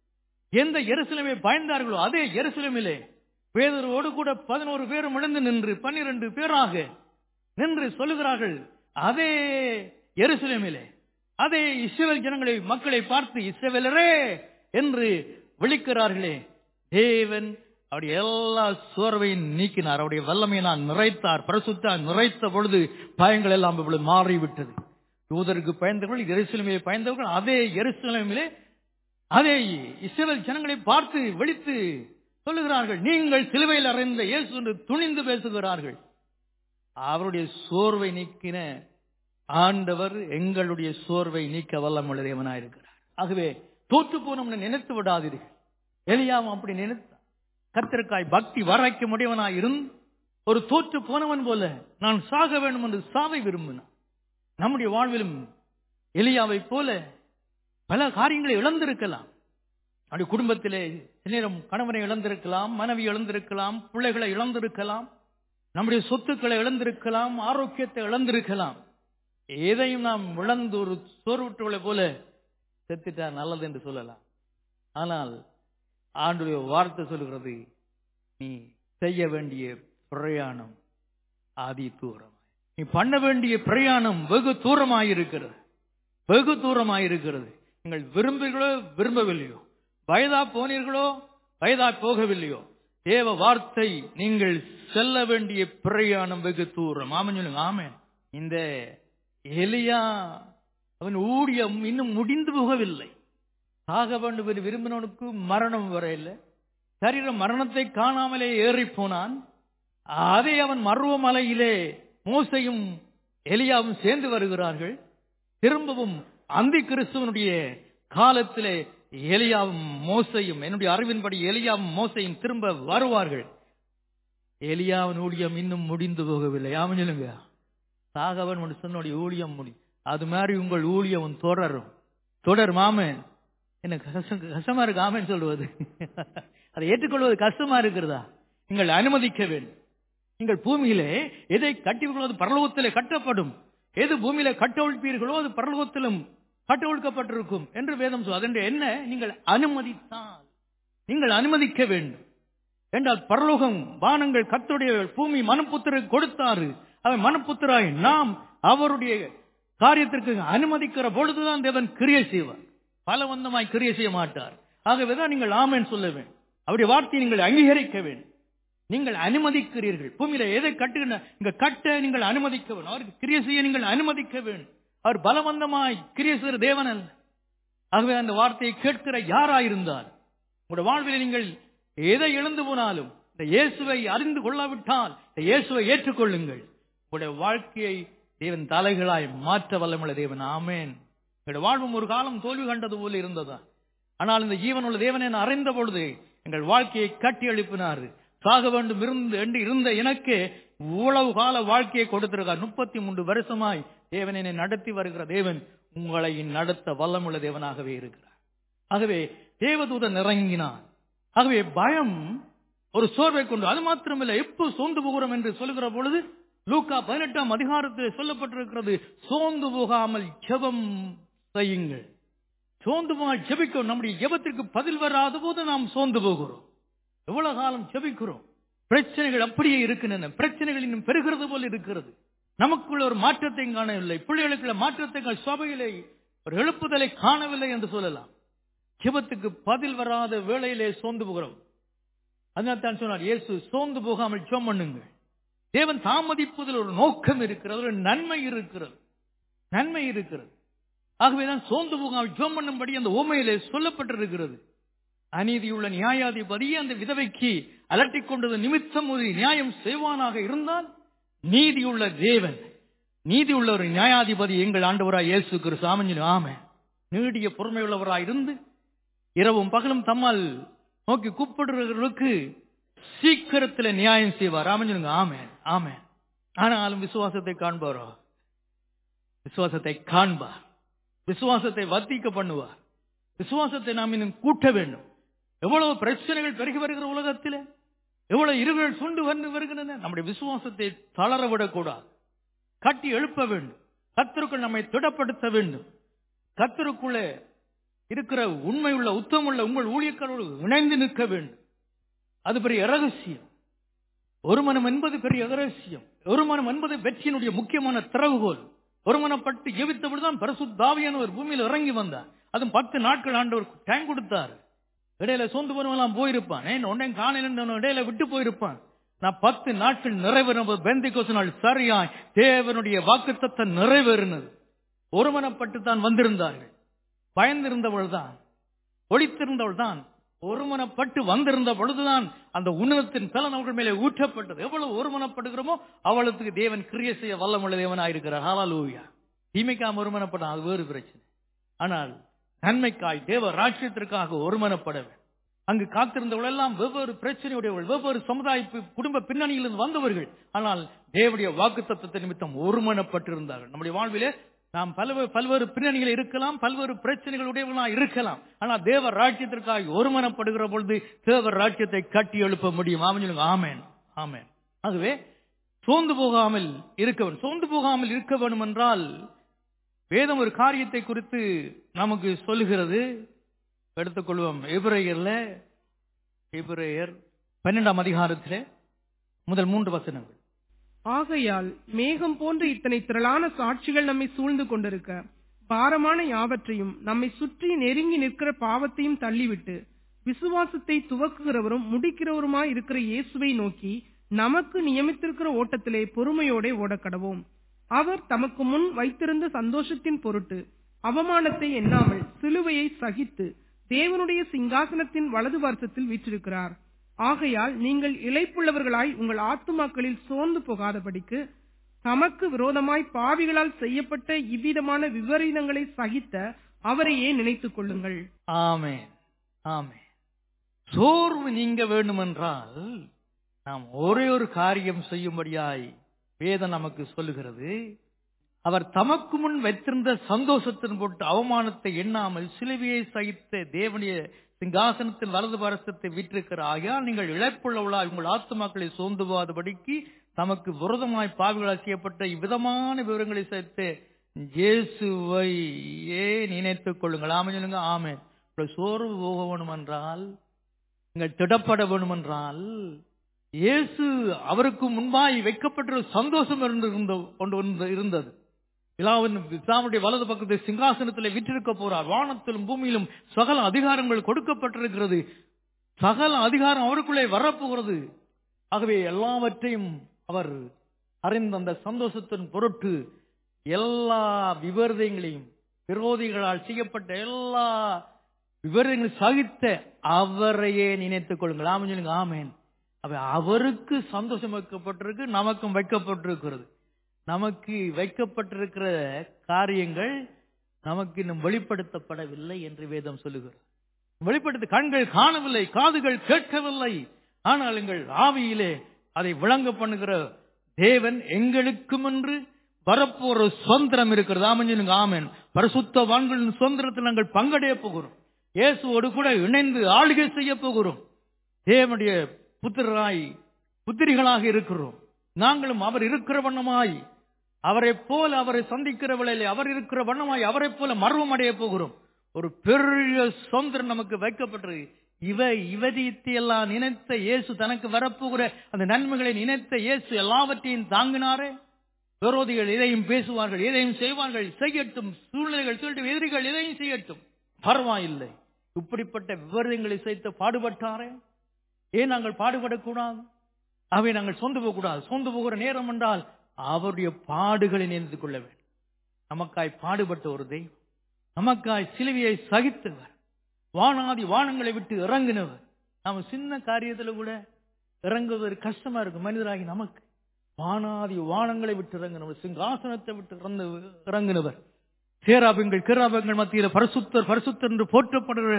எந்த எருசலமே பயந்தார்களோ அதே எருசலமிலே பேதரோடு கூட பதினோரு பேரும் இழந்து நின்று பன்னிரண்டு பேராக நின்று சொல்லுகிறார்கள் அதே எருசலேமிலே அதே இஸ்ரேல் ஜனங்களை மக்களை பார்த்து இஸ்ரேலரே என்று விழிக்கிறார்களே தேவன் அவருடைய எல்லா சோர்வையும் நீக்கினார் அவருடைய வல்லமையை நான் நிறைத்தார் பரிசுத்தா நிறைத்த பொழுது பயங்கள் எல்லாம் இப்பொழுது மாறிவிட்டது யூதருக்கு பயந்தவர்கள் எருசலேமிலே பயந்தவர்கள் அதே எருசலேமிலே அதே இஸ்ரேல் ஜனங்களை பார்த்து விழித்து சொல்லுகிறார்கள் நீங்கள் சிலுவையில் அறைந்த இயேசு என்று துணிந்து பேசுகிறார்கள் அவருடைய சோர்வை நீக்கின ஆண்டவர் எங்களுடைய சோர்வை நீக்க வல்லமுள்ள தேவனாயிருக்கிறார் ஆகவே தோற்று போனோம் நினைத்து விடாதீர்கள் எலியாவும் அப்படி நினைத்தான் கத்திற்காய் பக்தி வரைக்க முடியவனாய் இருந்து ஒரு தோற்று போனவன் போல நான் சாக வேண்டும் என்று சாவை விரும்பினான் நம்முடைய வாழ்விலும் எலியாவை போல பல காரியங்களை இழந்திருக்கலாம் நம்முடைய குடும்பத்திலே சில நேரம் கணவனை இழந்திருக்கலாம் மனைவி இழந்திருக்கலாம் பிள்ளைகளை இழந்திருக்கலாம் நம்முடைய சொத்துக்களை இழந்திருக்கலாம் ஆரோக்கியத்தை இழந்திருக்கலாம் எதையும் நாம் இழந்து ஒரு சோர்வுற்றவளை போல செத்துட்டா நல்லது என்று சொல்லலாம் ஆனால் ஆண்டுடைய வார்த்தை சொல்கிறது நீ செய்ய வேண்டிய பிரயாணம் அதி தூரம் நீ பண்ண வேண்டிய பிரயாணம் வெகு தூரமாயிருக்கிறது வெகு தூரமாயிருக்கிறது நீங்கள் விரும்புகிறோ விரும்பவில்லையோ வயதா போனீர்களோ வயதா போகவில்லையோ தேவ வார்த்தை நீங்கள் செல்ல வேண்டிய பிரயாணம் வெகு தூரம் ஆமன் சொல்லுங்க ஆமேன் இந்த எலியா அவன் ஊழியம் இன்னும் முடிந்து போகவில்லை சாக வேண்டும் என்று விரும்பினவனுக்கு மரணம் வரையில்லை சரீர மரணத்தை காணாமலே ஏறி போனான் அதை அவன் மருவமலையிலே மோசையும் எலியாவும் சேர்ந்து வருகிறார்கள் திரும்பவும் அந்தி கிறிஸ்துவனுடைய காலத்திலே எலியாவும் மோசையும் என்னுடைய அறிவின்படி எலியாவும் மோசையும் திரும்ப வருவார்கள் எலியாவின் ஊழியம் இன்னும் முடிந்து போகவில்லை ஆமாம் சொல்லுங்க சாகவன் ஒன்று சொன்னுடைய ஊழியம் முடி அது மாதிரி உங்கள் ஊழியம் தொடரும் தொடர் மாமன் எனக்கு கஷ்டம் கஷ்டமா இருக்கு ஆமன் சொல்வது அதை ஏற்றுக்கொள்வது கஷ்டமா இருக்கிறதா நீங்கள் அனுமதிக்க வேண்டும் நீங்கள் பூமியிலே எதை கட்டிவிகளோ அது பரலோகத்திலே கட்டப்படும் எது பூமியில கட்டவிழ்ப்பீர்களோ அது பரலோகத்திலும் கட்டவிழ்க்கப்பட்டிருக்கும் என்று வேதம் சொல் அதென்று என்ன நீங்கள் அனுமதித்தால் நீங்கள் அனுமதிக்க வேண்டும் என்றால் பரலோகம் வானங்கள் கத்துடைய பூமி மனப்புத்திர கொடுத்தாரு அவன் மனப்புத்திராய் நாம் அவருடைய காரியத்திற்கு அனுமதிக்கிற பொழுதுதான் தேவன் கிரியை செய்வார் பலவந்தமாய் கிரியை செய்ய மாட்டார் ஆகவேதான் நீங்கள் ஆமேன் சொல்ல வேண்டும் அவருடைய வார்த்தையை நீங்கள் அங்கீகரிக்க வேண்டும் நீங்கள் அனுமதிக்கிறீர்கள் பூமியில எதை கட்டுகின்ற இங்க கட்ட நீங்கள் அனுமதிக்க வேண்டும் அவருக்கு கிரியை செய்ய நீங்கள் அனுமதிக்க வேண்டும் அவர் பலவந்தமாய் கிரியை செய்கிற தேவன் அல்ல ஆகவே அந்த வார்த்தையை கேட்கிற யாராயிருந்தால் உங்களுடைய வாழ்வில் நீங்கள் எதை இழந்து போனாலும் இந்த இயேசுவை அறிந்து கொள்ளாவிட்டால் இந்த இயேசுவை ஏற்றுக்கொள்ளுங்கள் உங்களுடைய வாழ்க்கையை தேவன் தலைகளாய் மாற்ற வல்லமுள்ள தேவன் ஆமேன் எங்களுடைய வாழ்வும் ஒரு காலம் தோல்வி கண்டது போல இருந்ததா ஆனால் இந்த ஜீவனுள்ள தேவனை நான் அறிந்த பொழுது எங்கள் வாழ்க்கையை கட்டி எழுப்பினார் சாக வேண்டும் இருந்து என்று இருந்த எனக்கு இவ்வளவு கால வாழ்க்கையை கொடுத்திருக்கார் முப்பத்தி மூன்று வருஷமாய் தேவன் என்னை நடத்தி வருகிற தேவன் உங்களை நடத்த வல்லமுள்ள தேவனாகவே இருக்கிறார் ஆகவே தேவதூதன் இறங்கினார் ஆகவே பயம் ஒரு சோர்வை கொண்டு அது மாத்திரமில்லை எப்போ சோர்ந்து போகிறோம் என்று சொல்லுகிற பொழுது லூக்கா பதினெட்டாம் அதிகாரத்தில் சொல்லப்பட்டிருக்கிறது சோர்ந்து போகாமல் ஜெபம் செய்யுங்கள் சோர்ந்து போகாமல் ஜெபிக்கும் நம்முடைய ஜெபத்திற்கு பதில் வராத போது நாம் சோர்ந்து போகிறோம் எவ்வளவு காலம் ஜெபிக்கிறோம் பிரச்சனைகள் அப்படியே இருக்கின்றன பிரச்சனைகள் இன்னும் பெருகிறது போல் இருக்கிறது நமக்குள்ள ஒரு மாற்றத்தை காணவில்லை பிள்ளைகளுக்குள்ள மாற்றத்தை சபையிலே ஒரு எழுப்புதலை காணவில்லை என்று சொல்லலாம் ஜெபத்துக்கு பதில் வராத வேளையிலே சோர்ந்து போகிறோம் அதனால் தான் சொன்னார் இயேசு சோர்ந்து போகாமல் ஜெபம் பண்ணுங்கள் தேவன் தாமதிப்பதில் ஒரு நோக்கம் இருக்கிறது ஒரு நன்மை இருக்கிறது நன்மை இருக்கிறது ஆகவேதான் சோர்ந்து போகாமல் ஜெபம் பண்ணும்படி அந்த ஓமையிலே சொல்லப்பட்டிருக்கிறது அநீதியுள்ள நியாயாதிபதி அந்த விதவைக்கு அலட்டிக் கொண்டது நிமித்தம் ஒரு நியாயம் செய்வானாக இருந்தால் நீதியுள்ள தேவன் நீதி உள்ள ஒரு நியாயாதிபதி எங்கள் ஆண்டவராய் இயேசு கிறிஸ்து ஆமஞ்சின் ஆமை நீடிய பொறுமையுள்ளவராய் இருந்து இரவும் பகலும் தம்மால் நோக்கி கூப்பிடுறவர்களுக்கு சீக்கிரத்தில் நியாயம் செய்வார் ஆமஞ்சினுங்க ஆமே ஆமே ஆனாலும் விசுவாசத்தை காண்பாரோ விசுவாசத்தை காண்பார் விசுவாசத்தை வர்த்திக்க பண்ணுவார் விசுவாசத்தை நாம் இன்னும் கூட்ட வேண்டும் எவ்வளவு பிரச்சனைகள் பெருகி வருகிற உலகத்தில் எவ்வளவு இருகள் சுண்டு வந்து வருகின்றன நம்முடைய விசுவாசத்தை தளர விடக்கூடாது கட்டி எழுப்ப வேண்டும் கத்தருக்குள் நம்மை திடப்படுத்த வேண்டும் கத்தருக்குள்ளே இருக்கிற உண்மையுள்ள உத்தமுள்ள உங்கள் ஊழியக்காரோடு இணைந்து நிற்க வேண்டும் அது பெரிய ரகசியம் ஒரு மனம் என்பது பெரிய ரகசியம் ஒரு மனம் என்பது வெற்றியினுடைய முக்கியமான திறவுகோல் ஒரு மனப்பட்டு ஜெபித்தபடிதான் பரிசுத்தாவியான ஒரு பூமியில் இறங்கி வந்தார் அதுவும் பத்து நாட்கள் ஆண்டவர் டைம் கொடுத்தார் இடையில சொந்த போனவெல்லாம் போயிருப்பான் ஏன் உடனே காலையில் இடையில விட்டு போயிருப்பான் நான் பத்து நாட்கள் நிறைவேறும் பெந்திகோச நாள் சரியாய் தேவனுடைய வாக்குத்தத்தை நிறைவேறினது ஒருமனப்பட்டு தான் வந்திருந்தார்கள் பயந்திருந்தவள் தான் ஒழித்திருந்தவள் தான் ஒருமனப்பட்டு வந்திருந்த பொழுதுதான் அந்த உணவத்தின் பலன் அவர்கள் மேலே ஊற்றப்பட்டது எவ்வளவு ஒருமனப்படுகிறோமோ அவளுக்கு தேவன் கிரிய செய்ய வல்லமுள்ள தேவனாயிருக்கிறார் ஹாலூயா தீமைக்காம ஒருமனப்படும் அது வேறு பிரச்சனை ஆனால் நன்மைக்காய் தேவ ராட்சியத்திற்காக ஒருமனப்பட வேண்டும் அங்கு காத்திருந்தவர்கள் எல்லாம் வெவ்வேறு பிரச்சனையுடையவர்கள் வெவ்வேறு சமுதாய பி- குடும்ப பின்னணியிலிருந்து வந்தவர்கள் ஆனால் தேவனுடைய வாக்கு தத்துவத்தை நிமித்தம் ஒருமனப்பட்டிருந்தார்கள் நம்முடைய வாழ்விலே நாம் பல்வேறு பல்வேறு பின்னணிகள் இருக்கலாம் பல்வேறு பிரச்சனைகளுடையவர்களா இருக்கலாம் ஆனால் தேவ ராஜ்யத்திற்காக ஒருமனப்படுகிற பொழுது தேவ ராஜ்யத்தை கட்டி எழுப்ப முடியும் ஆமென் சொல்லுங்க ஆமென் ஆமென் ஆகவே சோர்ந்து போகாமல் இருக்க வேண்டும் சோர்ந்து போகாமல் இருக்க வேண்டும் என்றால் வேதம் ஒரு காரியத்தை குறித்து நமக்கு சொல்லுகிறது எடுத்துக்கொள்வோம் எபிரேயர்ல எபிரேயர் பன்னெண்டாம் அதிகாரத்திலே முதல் மூன்று வசனங்கள் ஆகையால் மேகம் போன்ற இத்தனை திரளான சாட்சிகள் நம்மை சூழ்ந்து கொண்டிருக்க பாரமான யாவற்றையும் நம்மை சுற்றி நெருங்கி நிற்கிற பாவத்தையும் தள்ளிவிட்டு விசுவாசத்தை துவக்குகிறவரும் முடிக்கிறவருமாய் இருக்கிற இயேசுவை நோக்கி நமக்கு நியமித்திருக்கிற ஓட்டத்திலே பொறுமையோடே ஓடக்கடவோம் அவர் தமக்கு முன் வைத்திருந்த சந்தோஷத்தின் பொருட்டு அவமானத்தை எண்ணாமல் சிலுவையை சகித்து தேவனுடைய சிங்காசனத்தின் வலது வருஷத்தில் வீற்றிருக்கிறார் ஆகையால் நீங்கள் இளைப்புள்ளவர்களாய் உங்கள் ஆத்துமாக்களில் சோர்ந்து போகாதபடிக்கு தமக்கு விரோதமாய் பாவிகளால் செய்யப்பட்ட இவ்விதமான விபரீதங்களை சகித்த அவரையே நினைத்துக் கொள்ளுங்கள் ஆமென் ஆமென் சோர்வு நீங்க வேண்டுமென்றால் நாம் ஒரே ஒரு காரியம் செய்யும்படியாய் வேதம் நமக்கு சொல்லுகிறது அவர் தமக்கு முன் வைத்திருந்த சந்தோஷத்தின் போட்டு அவமானத்தை எண்ணாமல் சிலுவையை சகித்த தேவனுடைய சிங்காசனத்தின் வலது பரசத்தை விற்றிருக்கிற ஆகையால் நீங்கள் இழப்புள்ளவளாய் உங்கள் ஆத்துமாக்களை சோர்ந்து போகாதபடிக்கு தமக்கு விரோதமாய் பாவிகளால் செய்யப்பட்ட இவ்விதமான விவரங்களை சேர்த்து இயேசுவை ஏ நினைத்துக் கொள்ளுங்கள் ஆமென் சொல்லுங்க ஆமென் உங்கள் சோர்வு போக வேணும் என்றால் நீங்கள் திடப்பட வேணும் என்றால் இயேசு அவருக்கு முன்பாய் வைக்கப்பட்ட சந்தோஷம் இருந்த கொண்டு வந்து இருந்தது பிதாவின் பிதாவுடைய வலது பக்கத்தில் சிங்காசனத்தில் விற்றிருக்க போறார் வானத்திலும் பூமியிலும் சகல அதிகாரங்கள் கொடுக்கப்பட்டிருக்கிறது சகல அதிகாரம் அவருக்குள்ளே வரப்போகிறது ஆகவே எல்லாவற்றையும் அவர் அறிந்த அந்த சந்தோஷத்தின் பொருட்டு எல்லா விபரீதங்களையும் விரோதிகளால் செய்யப்பட்ட எல்லா விபரீதங்களையும் சகித்த அவரையே நினைத்துக் கொள்ளுங்கள் ஆமென் சொல்லுங்க ஆமேன் அவை அவருக்கு சந்தோஷம் வைக்கப்பட்டிருக்கு நமக்கும் வைக்கப்பட்டிருக்கிறது நமக்கு வைக்கப்பட்டிருக்கிற காரியங்கள் நமக்கு இன்னும் வெளிப்படுத்தப்படவில்லை என்று வேதம் சொல்லுகிறது வெளிப்படுத்த கண்கள் காணவில்லை காதுகள் கேட்கவில்லை ஆனால் எங்கள் ஆவியிலே அதை விளங்க பண்ணுகிற தேவன் எங்களுக்கும் என்று வரப்போற சுதந்திரம் இருக்கிறது ஆமன் சொல்லுங்க ஆமேன் பரிசுத்த வான்களின் சுதந்திரத்தில் நாங்கள் பங்கடைய போகிறோம் இயேசுவோடு கூட இணைந்து ஆளுகை செய்ய போகிறோம் தேவனுடைய புத்திரராய் புத்திரிகளாக இருக்கிறோம் நாங்களும் அவர் இருக்கிற வண்ணமாய் அவரை போல அவரை சந்திக்கிற வேளையிலே அவர் இருக்கிற வண்ணமாய் அவரை போல மர்வம் அடைய போகிறோம் ஒரு பெரிய சுதந்திரம் நமக்கு வைக்கப்பட்டது இவ இவதியத்தை எல்லாம் நினைத்த இயேசு தனக்கு வரப்போகிற அந்த நன்மைகளை நினைத்த இயேசு எல்லாவற்றையும் தாங்கினாரே விரோதிகள் எதையும் பேசுவார்கள் எதையும் செய்வார்கள் செய்யட்டும் சூழ்நிலைகள் சொல்லட்டும் எதிரிகள் எதையும் செய்யட்டும் பரவாயில்லை இப்படிப்பட்ட விவரங்களை சேர்த்து பாடுபட்டாரே ஏன் நாங்கள் பாடுபடக்கூடாது அவை நாங்கள் சொந்து போகக்கூடாது சொந்து போகிற நேரம் என்றால் அவருடைய பாடுகளை நினைத்து கொள்ள வேண்டும் நமக்காய் பாடுபட்ட ஒரு தெய்வம் நமக்காய் சிலுவையை சகித்தவர் வானாதி வானங்களை விட்டு இறங்கினவர் நாம சின்ன காரியத்துல கூட இறங்குவது கஷ்டமா இருக்கும் மனிதராகி நமக்கு வானாதி வானங்களை விட்டு இறங்கினவர் சிங்காசனத்தை விட்டு இறந்து இறங்கினவர் சேராபங்கள் கிராபங்கள் மத்தியில பரிசுத்தர் பரிசுத்தர் என்று போற்றப்படுகிற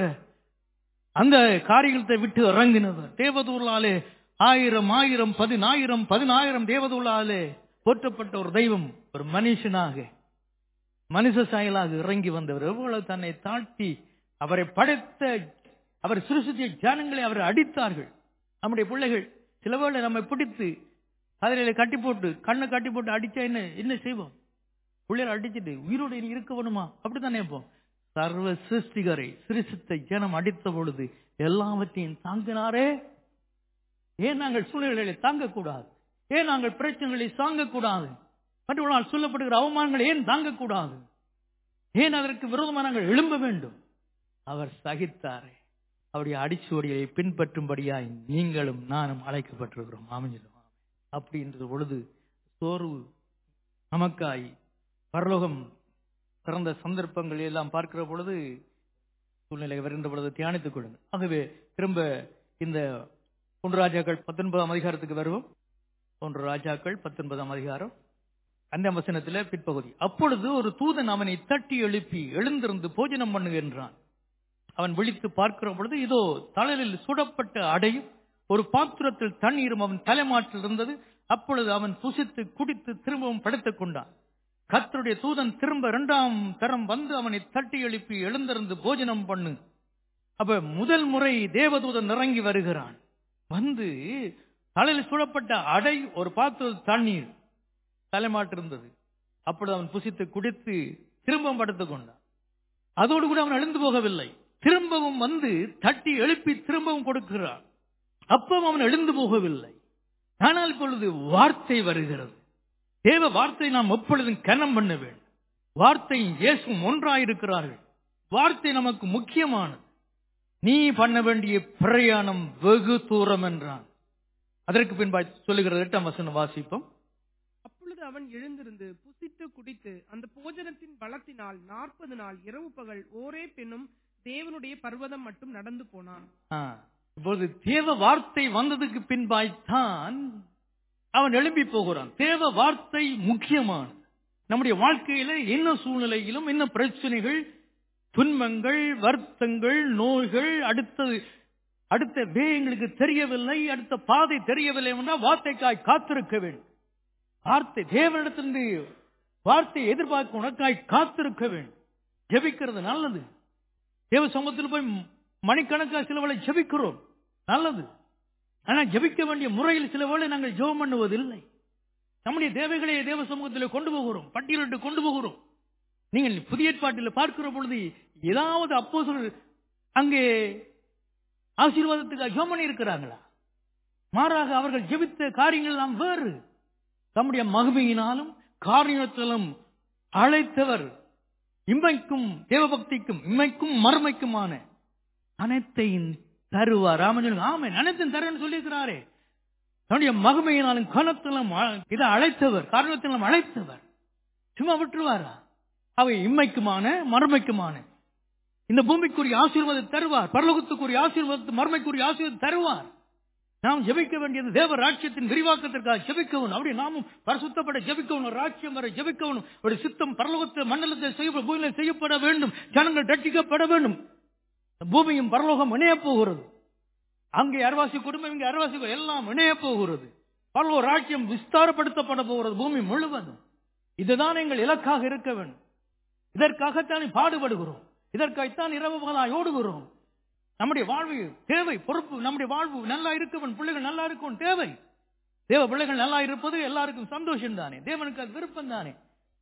அந்த காரியத்தை விட்டு இறங்கினவர் தேவதூர்லாலே ஆயிரம் ஆயிரம் பதினாயிரம் பதினாயிரம் தேவதூர்லாலே போற்றப்பட்ட ஒரு தெய்வம் ஒரு மனுஷனாக மனுஷ சாயலாக இறங்கி வந்தவர் எவ்வளவு தன்னை தாழ்த்தி அவரை படைத்த அவர் சிறுசுத்திய ஜனங்களை அவர் அடித்தார்கள் நம்முடைய பிள்ளைகள் சில வேளை நம்மை பிடித்து அதிலே கட்டி போட்டு கண்ணை கட்டி போட்டு அடிச்சா என்ன என்ன செய்வோம் பிள்ளைகளை அடிச்சுட்டு உயிரோடு இனி இருக்க வேணுமா அப்படித்தான் நினைப்போம் சர்வ சிருஷ்டிகரை சிருஷ்டித்த ஜனம் அடித்த பொழுது எல்லாவற்றையும் தாங்கினாரே ஏன் நாங்கள் சூழ்நிலைகளை தாங்கக்கூடாது ஏன் நாங்கள் பிரச்சனைகளை தாங்கக்கூடாது மற்றவர்களால் சொல்லப்படுகிற அவமானங்களை ஏன் தாங்கக்கூடாது ஏன் அதற்கு விரோதமாக நாங்கள் எழும்ப வேண்டும் அவர் சகித்தாரே அவருடைய அடிச்சுவடியை பின்பற்றும்படியாய் நீங்களும் நானும் அழைக்கப்பட்டிருக்கிறோம் அமைஞ்சிடும் அப்படின்ற பொழுது சோர்வு நமக்காய் பரலோகம் பிறந்த சந்தர்ப்பங்கள் எல்லாம் பார்க்கிற பொழுது சூழ்நிலை வருகின்ற பொழுது தியானித்துக் கொள்ளுங்கள் ஆகவே திரும்ப இந்த ஒன்று ராஜாக்கள் பத்தொன்பதாம் அதிகாரத்துக்கு வருவோம் ஒன்று ராஜாக்கள் பத்தொன்பதாம் அதிகாரம் அந்த வசனத்துல பிற்பகுதி அப்பொழுது ஒரு தூதன் அவனை தட்டி எழுப்பி எழுந்திருந்து போஜனம் பண்ணுகின்றான் அவன் விழித்து பார்க்கிற பொழுது இதோ தலையில் சுடப்பட்ட அடையும் ஒரு பாத்திரத்தில் தண்ணீரும் அவன் தலைமாட்டில் இருந்தது அப்பொழுது அவன் புசித்து குடித்து திரும்பவும் படுத்துக் கொண்டான் கர்த்தருடைய தூதன் திரும்ப இரண்டாம் தரம் வந்து அவனை தட்டி எழுப்பி எழுந்திருந்து போஜனம் பண்ணு அப்ப முதல் முறை தேவதூதன் இறங்கி வருகிறான் வந்து தலையில் சுடப்பட்ட அடை ஒரு பாத்திரத்தில் தண்ணீர் தலைமாட்டு இருந்தது அப்பொழுது அவன் புசித்து குடித்து திரும்பவும் படுத்துக் கொண்டான் அதோடு கூட அவன் எழுந்து போகவில்லை திரும்பவும் வந்து தட்டி எழுப்பி திரும்பவும் கொடுக்கிறான் அப்பவும் அவன் எழுந்து போகவில்லை ஆனால் இப்பொழுது வார்த்தை வருகிறது தேவ வார்த்தை நாம் எப்பொழுதும் கனம் பண்ண வேண்டும் வார்த்தையும் இயேசுவும் ஒன்றாயிருக்கிறார்கள் வார்த்தை நமக்கு முக்கியமானது நீ பண்ண வேண்டிய பிரயாணம் வெகு தூரம் என்றான் அதற்கு பின்பாய் சொல்லுகிறது எட்டாம் வசனம் வாசிப்போம் அப்பொழுது அவன் எழுந்திருந்து புசித்து குடித்து அந்த போஜனத்தின் பலத்தினால் நாற்பது நாள் இரவு பகல் ஓரே பெண்ணும் தேவனுடைய பர்வதம் மட்டும் நடந்து போனான் ஆ, இப்பொழுது தேவ வார்த்தை வந்ததுக்கு பின்பாய்த்தான் அவன் எழும்பி போகிறான் தேவ வார்த்தை முக்கியமானது நம்முடைய வாழ்க்கையில என்ன சூழ்நிலையிலும் என்ன பிரச்சனைகள் துன்பங்கள் வருத்தங்கள் நோய்கள் அடுத்தது அடுத்த வே எங்களுக்கு தெரியவில்லை அடுத்த பாதை தெரியவில்லை என்றால் வார்த்தைக்காய் காத்திருக்க வேண்டும் வார்த்தை தேவனிடத்திலிருந்து வார்த்தை எதிர்பார்க்க உனக்காய் காத்திருக்க வேண்டும் ஜெபிக்கிறது நல்லது தேவ சமூகத்தில் போய் மணிக்கணக்காக சிலவளை ஜெபிக்கிறோம் நல்லது ஆனா ஜெபிக்க வேண்டிய முறையில் சிலவளை நாங்கள் ஜெபம் பண்ணுவதில்லை நம்முடைய தேவைகளை தேவ சமூகத்தில் கொண்டு போகிறோம் பட்டியலிட்டு கொண்டு போகிறோம் நீங்கள் புதிய ஏற்பாட்டில் பார்க்கிற பொழுது ஏதாவது அப்போ அங்கே ஆசீர்வாதத்துக்கு ஜெபம் பண்ணி இருக்கிறாங்களா மாறாக அவர்கள் ஜெபித்த காரியங்கள் எல்லாம் வேறு தம்முடைய மகிமையினாலும் காரியத்திலும் அழைத்தவர் இம்மைக்கும் தேவபக்திக்கும் இம்மைக்கும் மறுமைக்குமான அனைத்தையும் தருவார் ராமன் ஆமன் அனைத்தையும் தருன்னு சொல்லியிருக்கிறாரே தன்னுடைய மகிமையினாலும் கனத்திலும் அ- இதை அழைத்தவர் காரணத்திலும் அழைத்தவர் சும்மா விட்டுருவாரா அவை இம்மைக்குமான மறுமைக்குமான இந்த பூமிக்குரிய ஆசீர்வாதத்தை தருவார் பரலோகத்துக்குரிய ஆசீர்வாதத்தை மறுமைக்குரிய ஆசீர்வாதத்தை தருவார் நாம் ஜெபிக்க வேண்டியது தேவ ராஜ்யத்தின் விரிவாக்கத்திற்காக ஜெபிக்கவும் அப்படி நாமும் பரிசுத்தப்பட ஜெபிக்கவும் ஒரு ராஜ்யம் வரை ஜெபிக்கவும் ஒரு சித்தம் பரலோகத்தை மண்டலத்தில் செய்ய பூமியில செய்யப்பட வேண்டும் ஜனங்கள் ரட்சிக்கப்பட வேண்டும் பூமியும் பரலோகம் இணைய போகிறது அங்கே அரவாசி குடும்பம் இங்கே அரவாசி குடும்பம் எல்லாம் இணைய போகிறது பரலோக ராஜ்யம் விஸ்தாரப்படுத்தப்பட போகிறது பூமி முழுவதும் இதுதான் எங்கள் இலக்காக இருக்க வேண்டும் இதற்காகத்தான் பாடுபடுகிறோம் இதற்காகத்தான் இரவு பகலாய் ஓடுகிறோம் நம்முடைய வாழ்வு தேவை பொறுப்பு நம்முடைய வாழ்வு நல்லா இருக்கவன் பிள்ளைகள் நல்லா இருக்கும் தேவை தேவ பிள்ளைகள் நல்லா இருப்பது எல்லாருக்கும் சந்தோஷம் தானே தேவனுக்கு அது விருப்பம் தானே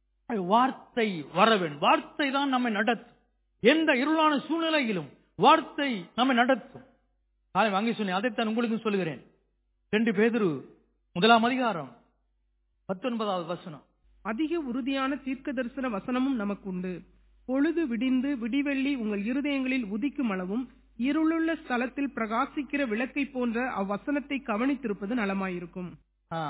வார்த்தை வர வேண்டும் வார்த்தை தான் நம்மை நடத்தும் எந்த இருளான சூழ்நிலையிலும் வார்த்தை நம்மை நடத்தும் காலை வாங்கி சொன்னேன் அதைத்தான் உங்களுக்கும் சொல்லுகிறேன் ரெண்டு பேதுரு முதலாம் அதிகாரம் பத்தொன்பதாவது வசனம் அதிக உறுதியான தீர்க்க தரிசன வசனமும் நமக்கு உண்டு பொழுது விடிந்து விடிவெள்ளி உங்கள் இருதயங்களில் உதிக்கும் அளவும் இருளுள்ள ஸ்தலத்தில் பிரகாசிக்கிற விளக்கை போன்ற அவ்வசனத்தை கவனித்திருப்பது நலமாயிருக்கும் ஆ,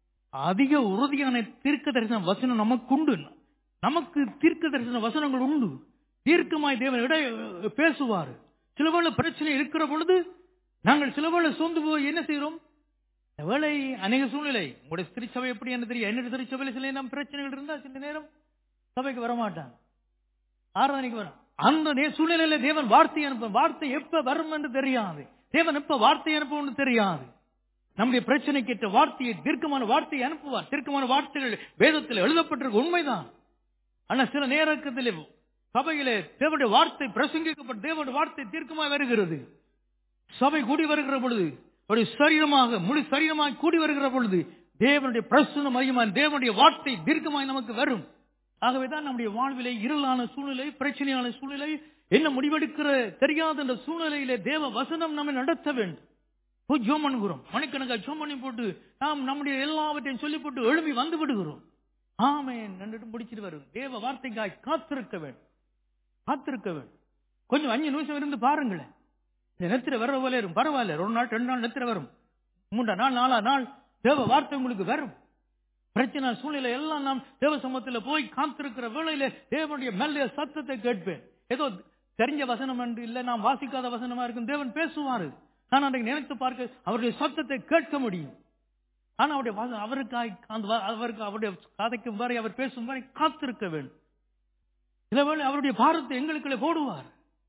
அதிக உறுதியான தீர்க்க தரிசன வசனம் நமக்கு உண்டு நமக்கு தீர்க்க தரிசன வசனங்கள் உண்டு தீர்க்கமாய் தேவன் இட பேசுவார் சில வேளை பிரச்சனை இருக்கிற பொழுது நாங்கள் சில வேளை சோர்ந்து போய் என்ன செய்கிறோம் இந்த வேளை அநேக சூழ்நிலை உங்களுடைய திருச்சபை எப்படி என்ன தெரியும் என்னுடைய திருச்சபையில் சில நேரம் பிரச்சனைகள் இருந்தா சில நேரம் சபைக்கு வரமாட்டாங்க ஆராதனைக்கு வரும் அந்த நே- சூழ்நிலையில தேவன் வார்த்தை அனுப்ப வார்த்தை எப்ப வரும் என்று தெரியாது தேவன் எப்ப வார்த்தை அனுப்பும் தெரியாது நம்முடைய பிரச்சனைக்கு ஏற்ற வார்த்தையை தீர்க்கமான வார்த்தையை அனுப்புவார் தீர்க்கமான வார்த்தைகள் வேதத்தில் எழுதப்பட்டிருக்க உண்மைதான் ஆனா சில நேரத்தில் சபையிலே தேவனுடைய வார்த்தை பிரசங்கிக்கப்பட்ட தேவனுடைய வார்த்தை தீர்க்கமாய் வருகிறது சபை கூடி வருகிற பொழுது ஒரு சரீரமாக முழு சரீரமாக கூடி வருகிற பொழுது தேவனுடைய பிரசனம் அதிகமான தேவனுடைய வார்த்தை தீர்க்கமாய் நமக்கு வரும் ஆகவேதான் நம்முடைய வாழ்விலே இருளான சூழ்நிலை பிரச்சனையான சூழ்நிலை என்ன முடிவெடுக்கிற தெரியாத அந்த சூழ்நிலையிலே தேவ வசனம் நம்மை நடத்த வேண்டும் போய் ஜோம் பண்ணுகிறோம் மணிக்கணக்காக ஜோம் பண்ணி போட்டு நாம் நம்முடைய எல்லாவற்றையும் சொல்லி போட்டு எழுப்பி வந்து விடுகிறோம் ஆமேன் ரெண்டு முடிச்சிட்டு வரும் தேவ வார்த்தைக்காய் காத்திருக்க வேண்டும் காத்திருக்க வேண்டும் கொஞ்சம் அஞ்சு நிமிஷம் இருந்து பாருங்களேன் இந்த நெத்திர வர்ற போல இருக்கும் பரவாயில்ல ஒரு நாள் ரெண்டு நாள் நெத்திர வரும் மூன்றா நாள் நாலா நாள் தேவ வார்த்தை உங்களுக்கு வரும் பிரச்சனை சூழ்நிலை எல்லாம் நாம் தேவ சமூகத்தில் போய் காத்திருக்கிற வேளையில தேவனுடைய மெல்லிய சத்தத்தை கேட்பேன் ஏதோ தெரிஞ்ச வசனம் என்று இல்ல நாம் வாசிக்காத வசனமா இருக்கும் தேவன் பேசுவாரு நான் அன்றைக்கு நினைத்து பார்க்க அவருடைய சத்தத்தை கேட்க முடியும் ஆனா அவருடைய வச- அவருக்காய் அந்த வ- அவருக்கு அவருடைய கதைக்கும் வரை அவர் பேசும் வரை காத்திருக்க வேண்டும் சில வேளை அவருடைய பாரத்தை எங்களுக்குள்ளே போடுவார்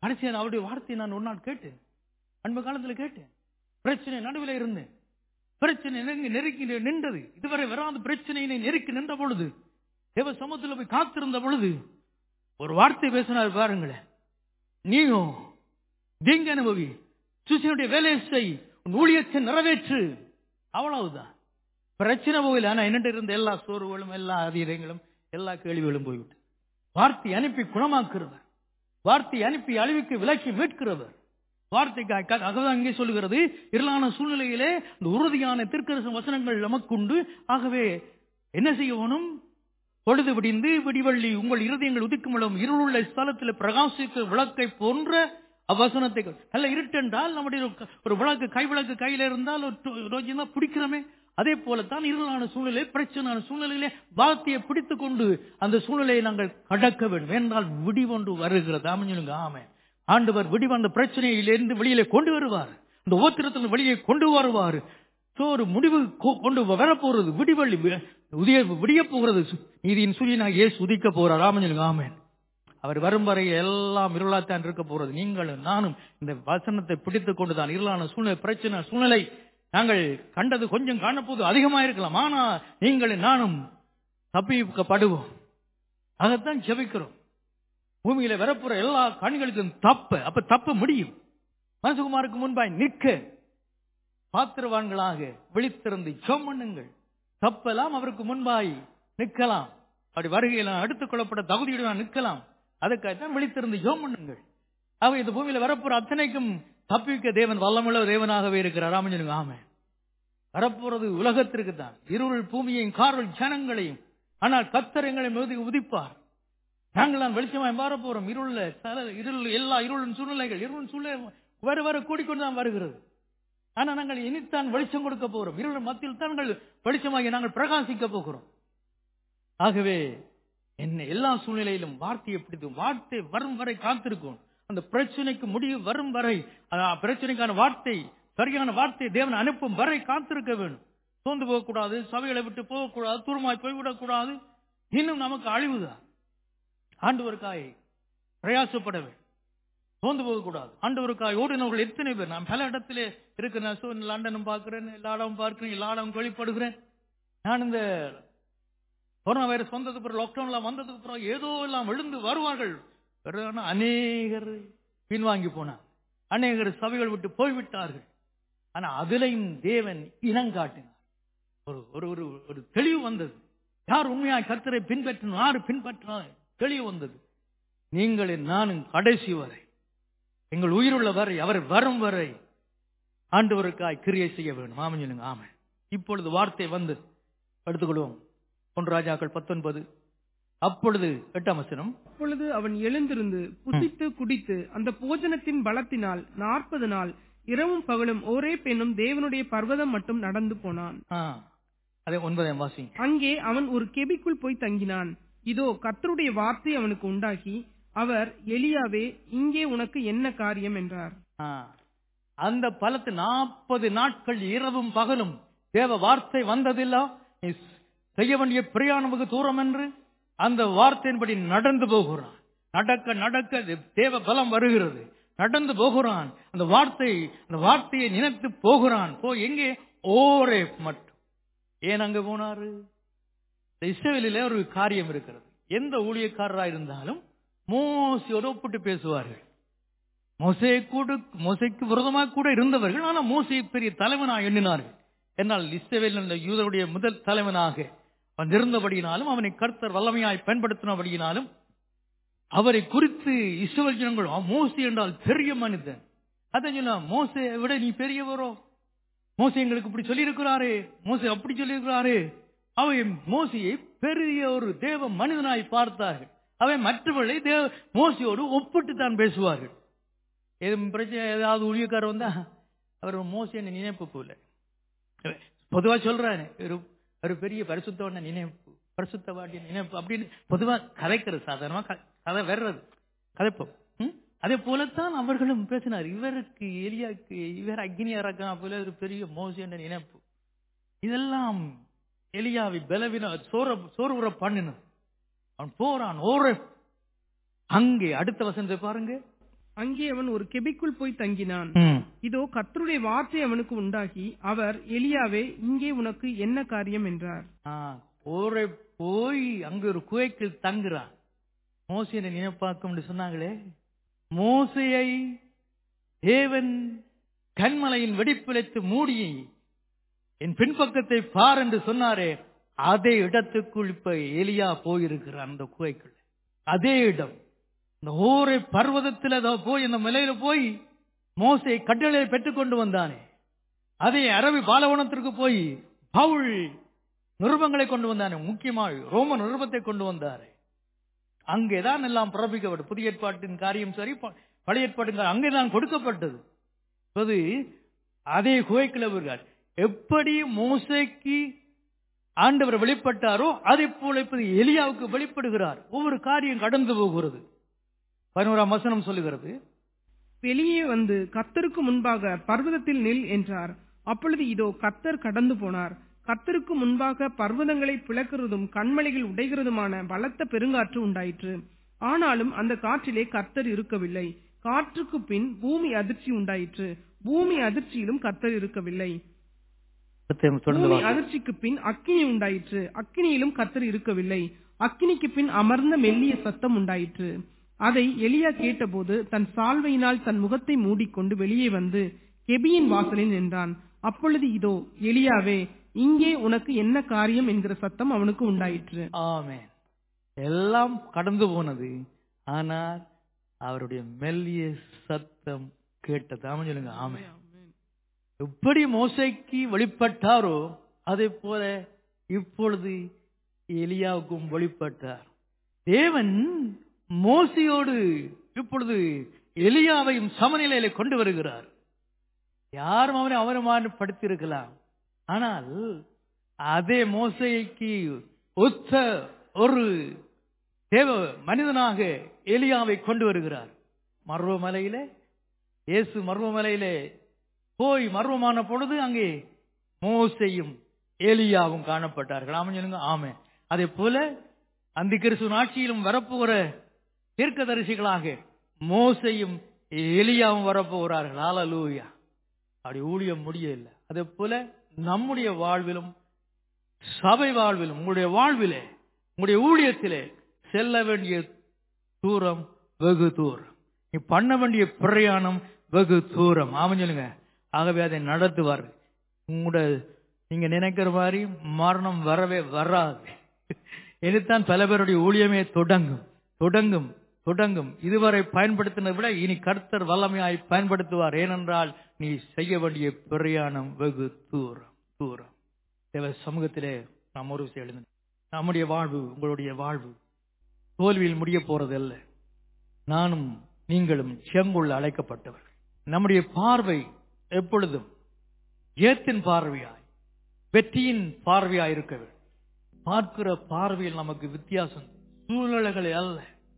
கடைசியா அவருடைய வார்த்தையை நான் ஒரு நாள் கேட்டேன் அன்பு காலத்துல கேட்டேன் பிரச்சனை நடுவில் இருந்தேன் பிரச்சனை நெருங்கி நெருக்கி நின்றது இதுவரை வராத பிரச்சனையினை நெருக்கி நின்ற பொழுது தேவ சமூகத்தில் போய் காத்திருந்த பொழுது ஒரு வார்த்தை பேசினார் பாருங்களேன் நீயும் தீங்க அனுபவி சுசியனுடைய வேலையை செய் உன் ஊழியத்தை நிறைவேற்று அவ்வளவுதான் பிரச்சனை போகல ஆனா என்னட்டு இருந்த எல்லா சோர்வுகளும் எல்லா அதீதங்களும் எல்லா கேள்விகளும் போய்விட்டு வார்த்தை அனுப்பி குணமாக்குறவர் வார்த்தை அனுப்பி அழிவுக்கு விலக்கி மீட்கிறவர் வார்த்தைக்கு அதுதான் இங்கே சொல்லுகிறது இருளான சூழ்நிலையிலே இந்த உறுதியான திருக்கரசு வசனங்கள் நமக்குண்டு ஆகவே என்ன செய்யணும் பொழுது விடிந்து விடிவள்ளி உங்கள் இருதயங்கள் உதிக்கும் இருளுள்ள ஸ்தலத்தில் பிரகாசிக்க விளக்கை போன்ற அவ்வசனத்தை நல்ல இருட்டென்றால் நம்முடைய ஒரு விளக்கு கை விளக்கு கையில இருந்தால் ஒரு பிடிக்கிறோமே அதே போலத்தான் இருளான சூழ்நிலை பிரச்சனையான சூழ்நிலையிலே வார்த்தையை பிடித்துக் கொண்டு அந்த சூழ்நிலையை நாங்கள் கடக்க வேண்டும் என்றால் விடிவொன்று வருகிறது அமைஞ்சுங்க ஆமை ஆண்டவர் விடிவு அந்த பிரச்சனையிலிருந்து வெளியிலே கொண்டு வருவார் இந்த ஓத்திரத்தில் வெளியே கொண்டு வருவார் சோ ஒரு முடிவு கொண்டு வரப்போறது விடிவள்ளி உதய விடிய போகிறது நீதியின் சூரியனாக ஏசு உதிக்க போறார் ராமஞ்சலுங்க ஆமேன் அவர் வரும் வரை எல்லாம் இருளாத்தான் இருக்க போறது நீங்களும் நானும் இந்த வசனத்தை பிடித்துக் கொண்டுதான் இருளான சூழ்நிலை பிரச்சனை சூழ்நிலை நாங்கள் கண்டது கொஞ்சம் காணப்போது அதிகமா இருக்கலாம் ஆனா நீங்களும் நானும் தப்பிக்கப்படுவோம் அதைத்தான் ஜெபிக்கிறோம் பூமியில வரப்புற எல்லா கண்களுக்கும் தப்ப அப்ப தப்ப முடியும் மனசுகுமாருக்கு முன்பாய் நிற்க பாத்திரவான்களாக விழித்திருந்து ஜெம் பண்ணுங்கள் தப்பெல்லாம் அவருக்கு முன்பாய் நிற்கலாம் அப்படி வருகையில் அடுத்துக் கொள்ளப்பட தகுதியுடன் நிற்கலாம் அதுக்காகத்தான் விழித்திருந்து ஜோம் பண்ணுங்கள் ஆக இந்த பூமியில வரப்போற அத்தனைக்கும் தப்பிக்க தேவன் வல்லமுள்ள தேவனாகவே இருக்கிறார் ராமஞ்சனுங்க ஆமை வரப்போறது உலகத்திற்கு தான் இருள் பூமியையும் காரல் ஜனங்களையும் ஆனால் கத்தர் எங்களை மீது உதிப்பார் நாங்கள் தான் வெளிச்சமாய் மாற போறோம் இருள இருள் எல்லா இருளின் சூழ்நிலைகள் இருளின் சூழ்நிலை வர வர கூடிக்கொண்டு தான் வருகிறது ஆனா நாங்கள் இனித்தான் வெளிச்சம் கொடுக்க போகிறோம் இருள் மத்தியில் தான் வெளிச்சமாகி நாங்கள் பிரகாசிக்க போகிறோம் ஆகவே என்ன எல்லா சூழ்நிலையிலும் வார்த்தையை பிடித்து வார்த்தை வரும் வரை காத்திருக்கும் அந்த பிரச்சனைக்கு முடிவு வரும் வரை பிரச்சனைக்கான வார்த்தை சரியான வார்த்தை தேவன் அனுப்பும் வரை காத்திருக்க வேண்டும் சோர்ந்து போகக்கூடாது சபைகளை விட்டு போகக்கூடாது தூரமாய் போய்விடக்கூடாது இன்னும் நமக்கு அழிவுதான் ஆண்டவருக்காய் பிரயாசப்பட வேண்டும் சோர்ந்து போகக்கூடாது ஆண்டவருக்காய் ஓடினவர்கள் எத்தனை பேர் நான் பல இடத்திலே இருக்கிறேன் லண்டனும் பார்க்கிறேன் எல்லா இடமும் பார்க்கிறேன் எல்லா இடமும் கேள்விப்படுகிறேன் நான் இந்த கொரோனா வைரஸ் வந்ததுக்கு பிறகு லாக்டவுன்லாம் வந்ததுக்கு பிறகு ஏதோ எல்லாம் விழுந்து வருவார்கள் அநேகர் பின்வாங்கி போனார் அநேகர் சபைகள் விட்டு போய்விட்டார்கள் ஆனா அதிலையும் தேவன் இனங்காட்டினார் ஒரு ஒரு ஒரு ஒரு தெளிவு வந்தது யார் உண்மையாய் கர்த்தரை பின்பற்றணும் யாரு பின்பற்ற தெளிவு வந்தது நீங்களின் நானும் கடைசி வரை எங்கள் உயிருள்ள வரை அவர் வரும் வரை ஆண்டவருக்காய் கிரியை செய்ய வேண்டும் ஆமஞ்சனுங்க ஆமை இப்பொழுது வார்த்தை வந்து எடுத்துக்கொள்வோம் ஒன்று ராஜாக்கள் பத்தொன்பது அப்பொழுது எட்டாம் வசனம் அப்பொழுது அவன் எழுந்திருந்து புசித்து குடித்து அந்த போஜனத்தின் பலத்தினால் நாற்பது நாள் இரவும் பகலும் ஒரே பெண்ணும் தேவனுடைய பர்வதம் மட்டும் நடந்து போனான் அதே ஒன்பதாம் வாசி அங்கே அவன் ஒரு கெபிக்குள் போய் தங்கினான் இதோ கர்த்தருடைய வார்த்தை அவனுக்கு உண்டாகி அவர் எலியாவே இங்கே உனக்கு என்ன காரியம் என்றார் அந்த பலத்து நாற்பது நாட்கள் இரவும் பகலும் தேவ வார்த்தை வந்ததில்லா செய்ய வேண்டிய பிரயாணம் வெகு தூரம் என்று அந்த வார்த்தையின்படி நடந்து போகிறான் நடக்க நடக்க தேவ பலம் வருகிறது நடந்து போகிறான் அந்த வார்த்தை அந்த வார்த்தையை நினைத்து போகிறான் போ எங்கே ஓரே மட்டும் ஏன் அங்க போனாரு இஸ்ரேலில ஒரு காரியம் இருக்கிறது எந்த ஊழியக்காரரா இருந்தாலும் மோசையோடு ஒப்பிட்டு பேசுவார்கள் மோசை கூட மோசைக்கு விரோதமாக கூட இருந்தவர்கள் ஆனா மோசை பெரிய தலைவனா எண்ணினார்கள் என்னால் இஸ்ரேல் யூதருடைய முதல் தலைவனாக வந்திருந்தபடியினாலும் அவனை கர்த்தர் வல்லமையாய் பயன்படுத்தினபடியினாலும் அவரை குறித்து இஸ்ரேல் ஜனங்கள் மோசி என்றால் பெரிய மனிதன் அதை சொன்னா மோசை விட நீ பெரியவரோ மோசை எங்களுக்கு இப்படி சொல்லியிருக்கிறாரு மோசை அப்படி சொல்லியிருக்கிறாரு அவை மோசையை பெரிய ஒரு தேவ மனிதனாய் பார்த்தார்கள் அவை மற்றவர்களை தேவ மோசையோடு ஒப்பிட்டு தான் பேசுவார்கள் எதுவும் பிரச்சனை ஏதாவது ஊழியக்காரர் வந்தா அவர் மோசை என்ன நினைப்பு போல பொதுவா சொல்றாரு ஒரு ஒரு பெரிய பரிசுத்தவன நினைப்பு பரிசுத்தவாட்டிய நினைப்பு அப்படின்னு பொதுவா கதைக்கிறது சாதாரணமா கதை வர்றது கதைப்போம் அதே போலத்தான் அவர்களும் பேசினார் இவருக்கு எலியாக்கு இவர் அக்னியா இருக்கான் போல ஒரு பெரிய மோசி என்ற நினைப்பு இதெல்லாம் எலியாவை பலவின சோர சோறுற பண்ணினான் அவன் போறான் ஓர அங்கே அடுத்த வசனத்தை பாருங்க அங்கே அவன் ஒரு கெபிக்குள் போய் தங்கினான் ம். இதோ கர்த்தருடைய வார்த்தை அவனுக்கு உண்டாகி அவர் எலியாவே இங்கே உனக்கு என்ன காரியம் என்றார் ஆ, ஊரை போய் அங்க ஒரு குகைக்குள் தங்குறான் மோசையை நினைப்பாக்கும் சொன்னாங்களே மோசையை தேவன் கண்மலையின் வெடிப்பிழைத்து மூடி என் பின்பக்கத்தை பார் என்று சொன்னாரே அதே இடத்துக்குள் இப்ப எலியா போயிருக்கிறான் அந்த குகைக்குள்ள அதே இடம் இந்த ஊரை பர்வதத்தில் அதோ போய் இந்த மலையில போய் மோசை கட்டளையை பெற்றுக்கொண்டு வந்தானே அதே அரபி பாலவனத்திற்கு போய் பவுல் நிருபங்களை கொண்டு வந்தானே முக்கியமாக ரோம நிருபத்தை கொண்டு வந்தாரே அங்கேதான் எல்லாம் பிறப்பிக்கப்பட்டது புதிய ஏற்பாட்டின் காரியம் சரி ப- பழைய ஏற்பாட்டின் காரியம் அங்கேதான் கொடுக்கப்பட்டது அது அதே குகைக்குள்ள வருகிறார் எப்படி மோசைக்கு ஆண்டவர் வெளிப்பட்டாரோ அதே போல இப்போது எலியாவுக்கு வெளிப்படுகிறார் ஒவ்வொரு காரியம் கடந்து போகிறது பதினோராம் வசனம் சொல்லுகிறது வெளியே வந்து கர்த்தருக்கு முன்பாக பர்வதத்தில் நில் என்றார் அப்பொழுது இதோ கர்த்தர் கடந்து போனார் கர்த்தருக்கு முன்பாக பர்வதங்களை பிளக்கிறதும் கண்மலைகள் உடைகிறதுமான பலத்த பெருங்காற்று உண்டாயிற்று ஆனாலும் அந்த காற்றிலே கர்த்தர் இருக்கவில்லை காற்றுக்கு பின் பூமி அதிர்ச்சி உண்டாயிற்று பூமி அதிர்ச்சியிலும் கர்த்தர் இருக்கவில்லை தொடர்ந்து பூமி வாசிங்க. அதிர்ச்சிக்கு பின் அக்கினி உண்டாயிற்று அக்கினியிலும் கர்த்தர் இருக்கவில்லை அக்கினிக்கு பின் அமர்ந்த மெல்லிய சத்தம் உண்டாயிற்று அதை எலியா கேட்டபோது தன் சால்வையினால் தன் முகத்தை மூடிக்கொண்டு வெளியே வந்து கெபியின் வாசலில் நின்றான் அப்பொழுது இதோ எலியாவே இங்கே உனக்கு என்ன காரியம் என்கிற சத்தம் அவனுக்கு உண்டாயிற்று ஆமென் எல்லாம் கடந்து போனது ஆனால் அவருடைய மெல்லிய சத்தம் கேட்டது ஆமென் சொல்லுங்க ஆமென் எப்படி மோசைக்கு வெளிப்பட்டாரோ அதே போல இப்பொழுது எலியாவுக்கும் வெளிப்பட்டார் தேவன் மோசையோடு இப்பொழுது எலியாவையும் சமநிலையில கொண்டு வருகிறார் யாரும் அவனை அவமானப்படுத்தியிருக்கலாம் ஆனால் அதே மோசைக்கு ஒத்த ஒரு தேவ மனிதனாக எலியாவை கொண்டு வருகிறார் மர்வமலையிலே இயேசு மர்வமலையிலே போய் மர்வமான பொழுது அங்கே மோசையும் ஏலியாவும் காணப்பட்டார்கள் ஆமென் சொல்லுங்க ஆமே அதே போல அந்த கிறிஸ்துவின் ஆட்சியிலும் வரப்போகிற தீர்க்கதரிசிகளாக மோசையும் எலியாவும் வரப்போகிறார்கள் ஹalleluya அப்படி ஊழியம் முடியல அதே போல நம்முடைய வாழ்விலும் சபை வாழ்விலும் உங்களுடைய வாழ்விலே உங்களுடைய ஊழியத்திலே செல்ல வேண்டிய தூரம் வெகு தூரம் நீ பண்ண வேண்டிய பிரயாணம் வெகு தூரம் ஆமாம் சொல்லுங்க ஆகவே அதை நடத்துவார் உங்களோட நீங்க நினைக்கிற மாதிரி மரணம் வரவே வராது இதுதான் பல பேருடைய ஊழியமே தொடங்கும் தொடங்கும் தொடங்கும் இதுவரை பயன்படுத்தினதை விட இனி கர்த்தர் வல்லமையாய் பயன்படுத்துவார் ஏனென்றால் நீ செய்ய வேண்டிய பிரயாணம் வெகு தூரம் தூரம் தேவ சமூகத்திலே நாம் ஒரு விஷயம் எழுந்த நம்முடைய வாழ்வு உங்களுடைய வாழ்வு தோல்வியில் முடிய போறதல்ல நானும் நீங்களும் செங்குள்ள அழைக்கப்பட்டவர் நம்முடைய பார்வை எப்பொழுதும் ஏத்தின் பார்வையாய் வெற்றியின் பார்வையாய் இருக்க வேண்டும் பார்க்கிற பார்வையில் நமக்கு வித்தியாசம் சூழ்நிலைகளை அல்ல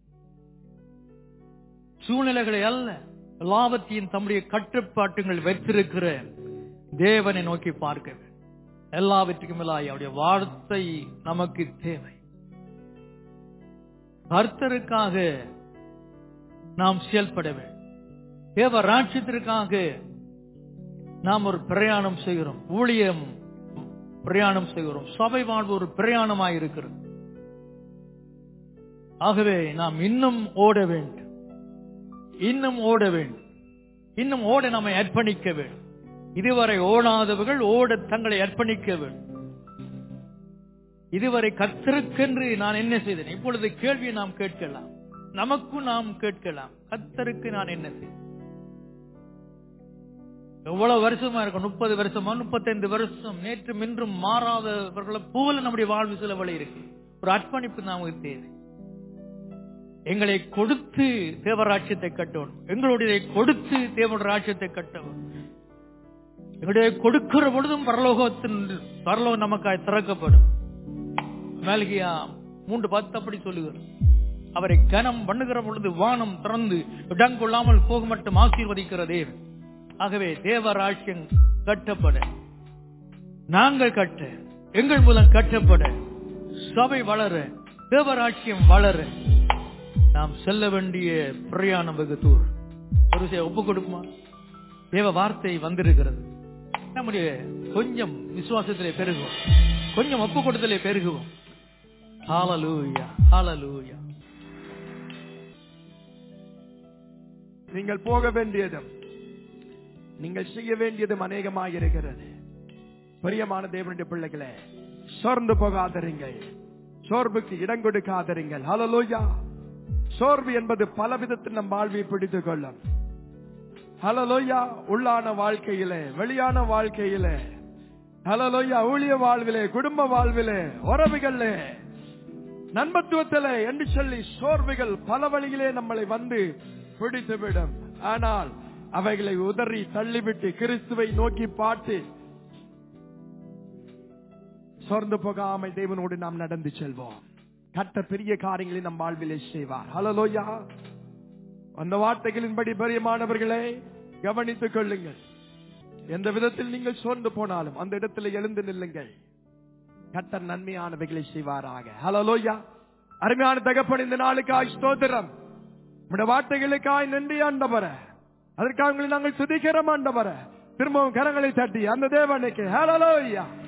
சூழ்நிலைகளை அல்ல எல்லாவற்றையும் தம்முடைய கட்டுப்பாட்டுகள் வைத்திருக்கிற தேவனை நோக்கி பார்க்க வேண்டும் எல்லாவற்றுக்கும் மேலாய் அவருடைய வார்த்தை நமக்கு தேவை கர்த்தருக்காக நாம் செயல்பட வேண்டும் தேவ ராட்சியத்திற்காக நாம் ஒரு பிரயாணம் செய்கிறோம் ஊழியம் பிரயாணம் செய்கிறோம் சபை வாழ்வு ஒரு பிரயாணமாய் இருக்கிறது ஆகவே நாம் இன்னும் ஓட வேண்டும் இன்னும் ஓட வேண்டும் இன்னும் ஓட நம்மை அர்ப்பணிக்க வேண்டும் இதுவரை ஓடாதவர்கள் ஓட தங்களை அர்ப்பணிக்க வேண்டும் இதுவரை கத்தருக்கென்று நான் என்ன செய்தேன் இப்பொழுது கேள்வியை நாம் கேட்கலாம் நமக்கும் நாம் கேட்கலாம் கத்தருக்கு நான் என்ன செய்தேன் எவ்வளவு வருஷமா இருக்கும் முப்பது வருஷமா முப்பத்தைந்து வருஷம் நேற்று மின்றும் மாறாதவர்களை போல நம்முடைய வாழ்வு சில வழி இருக்கு ஒரு அர்ப்பணிப்பு நமக்கு தேவை எங்களை கொடுத்து தேவராட்சியத்தை கட்டணும் எங்களுடைய கொடுத்து தேவ ராட்சியத்தை கட்டணும் எங்களுடைய கொடுக்கிற பொழுதும் பரலோகத்தின் பரலோகம் நமக்காய் திறக்கப்படும் மேல்கியா மூன்று பத்து அப்படி சொல்லுகிறார் அவரை கனம் பண்ணுகிற பொழுது வானம் திறந்து இடங்கொள்ளாமல் போக மட்டும் ஆசீர்வதிக்கிறதே ஆகவே தேவராட்சியம் கட்டப்பட நாங்கள் கட்ட எங்கள் மூலம் கட்டப்பட சபை வளர தேவராட்சியம் வளர நாம் செல்ல வேண்டிய பிரயாணம் வெகு தூரம் ஒரு விஷயம் ஒப்பு கொடுக்குமா தேவ வார்த்தை வந்திருக்கிறது நம்முடைய கொஞ்சம் விசுவாசத்திலே பெருகுவோம் கொஞ்சம் ஒப்பு கொடுத்தலே பெருகுவோம் ஹalleluya ஹalleluya நீங்கள் போக வேண்டியதும் நீங்கள் செய்ய வேண்டியதும் அநேகமாக இருக்கிறது பிரியமான தேவனுடைய பிள்ளைகளே சோர்ந்து போகாதருங்கள் சோர்வுக்கு இடம் கொடுக்காதருங்கள் ஹalleluya சோர்வு என்பது பல விதத்தில் நம் வாழ்வை பிடித்துக் கொள்ளும் ஹலலோயா உள்ளான வாழ்க்கையிலே வெளியான வாழ்க்கையிலே ஹலலோயா ஊழிய வாழ்விலே குடும்ப வாழ்விலே உறவுகளிலே நண்பத்துவத்திலே என்று சொல்லி சோர்வுகள் பல வழியிலே நம்மளை வந்து பிடித்துவிடும் ஆனால் அவைகளை உதறி தள்ளிவிட்டு கிறிஸ்துவை நோக்கி பார்த்து சோர்ந்து போகாமல் தேவனோடு நாம் நடந்து செல்வோம் கட்ட பெரிய காரியங்களை நம் வாழ்விலே செய்வார் ஹலலோயா அந்த வார்த்தைகளின்படி பெரியமானவர்களே கவனித்துக் கொள்ளுங்கள் எந்த விதத்தில் நீங்கள் சோர்ந்து போனாலும் அந்த இடத்துல எழுந்து நில்லுங்கள் கட்டர் நன்மையானவைகளை செய்வாராக ஹலலோயா அருமையான தகப்பன் இந்த நாளுக்காய் ஸ்தோத்திரம் உடைய வார்த்தைகளுக்காய் நன்றி ஆண்டவர அதற்காக உங்களை நாங்கள் துதிக்கிறோம் ஆண்டவர திரும்பவும் கரங்களை தட்டி அந்த தேவனுக்கு ஹலலோயா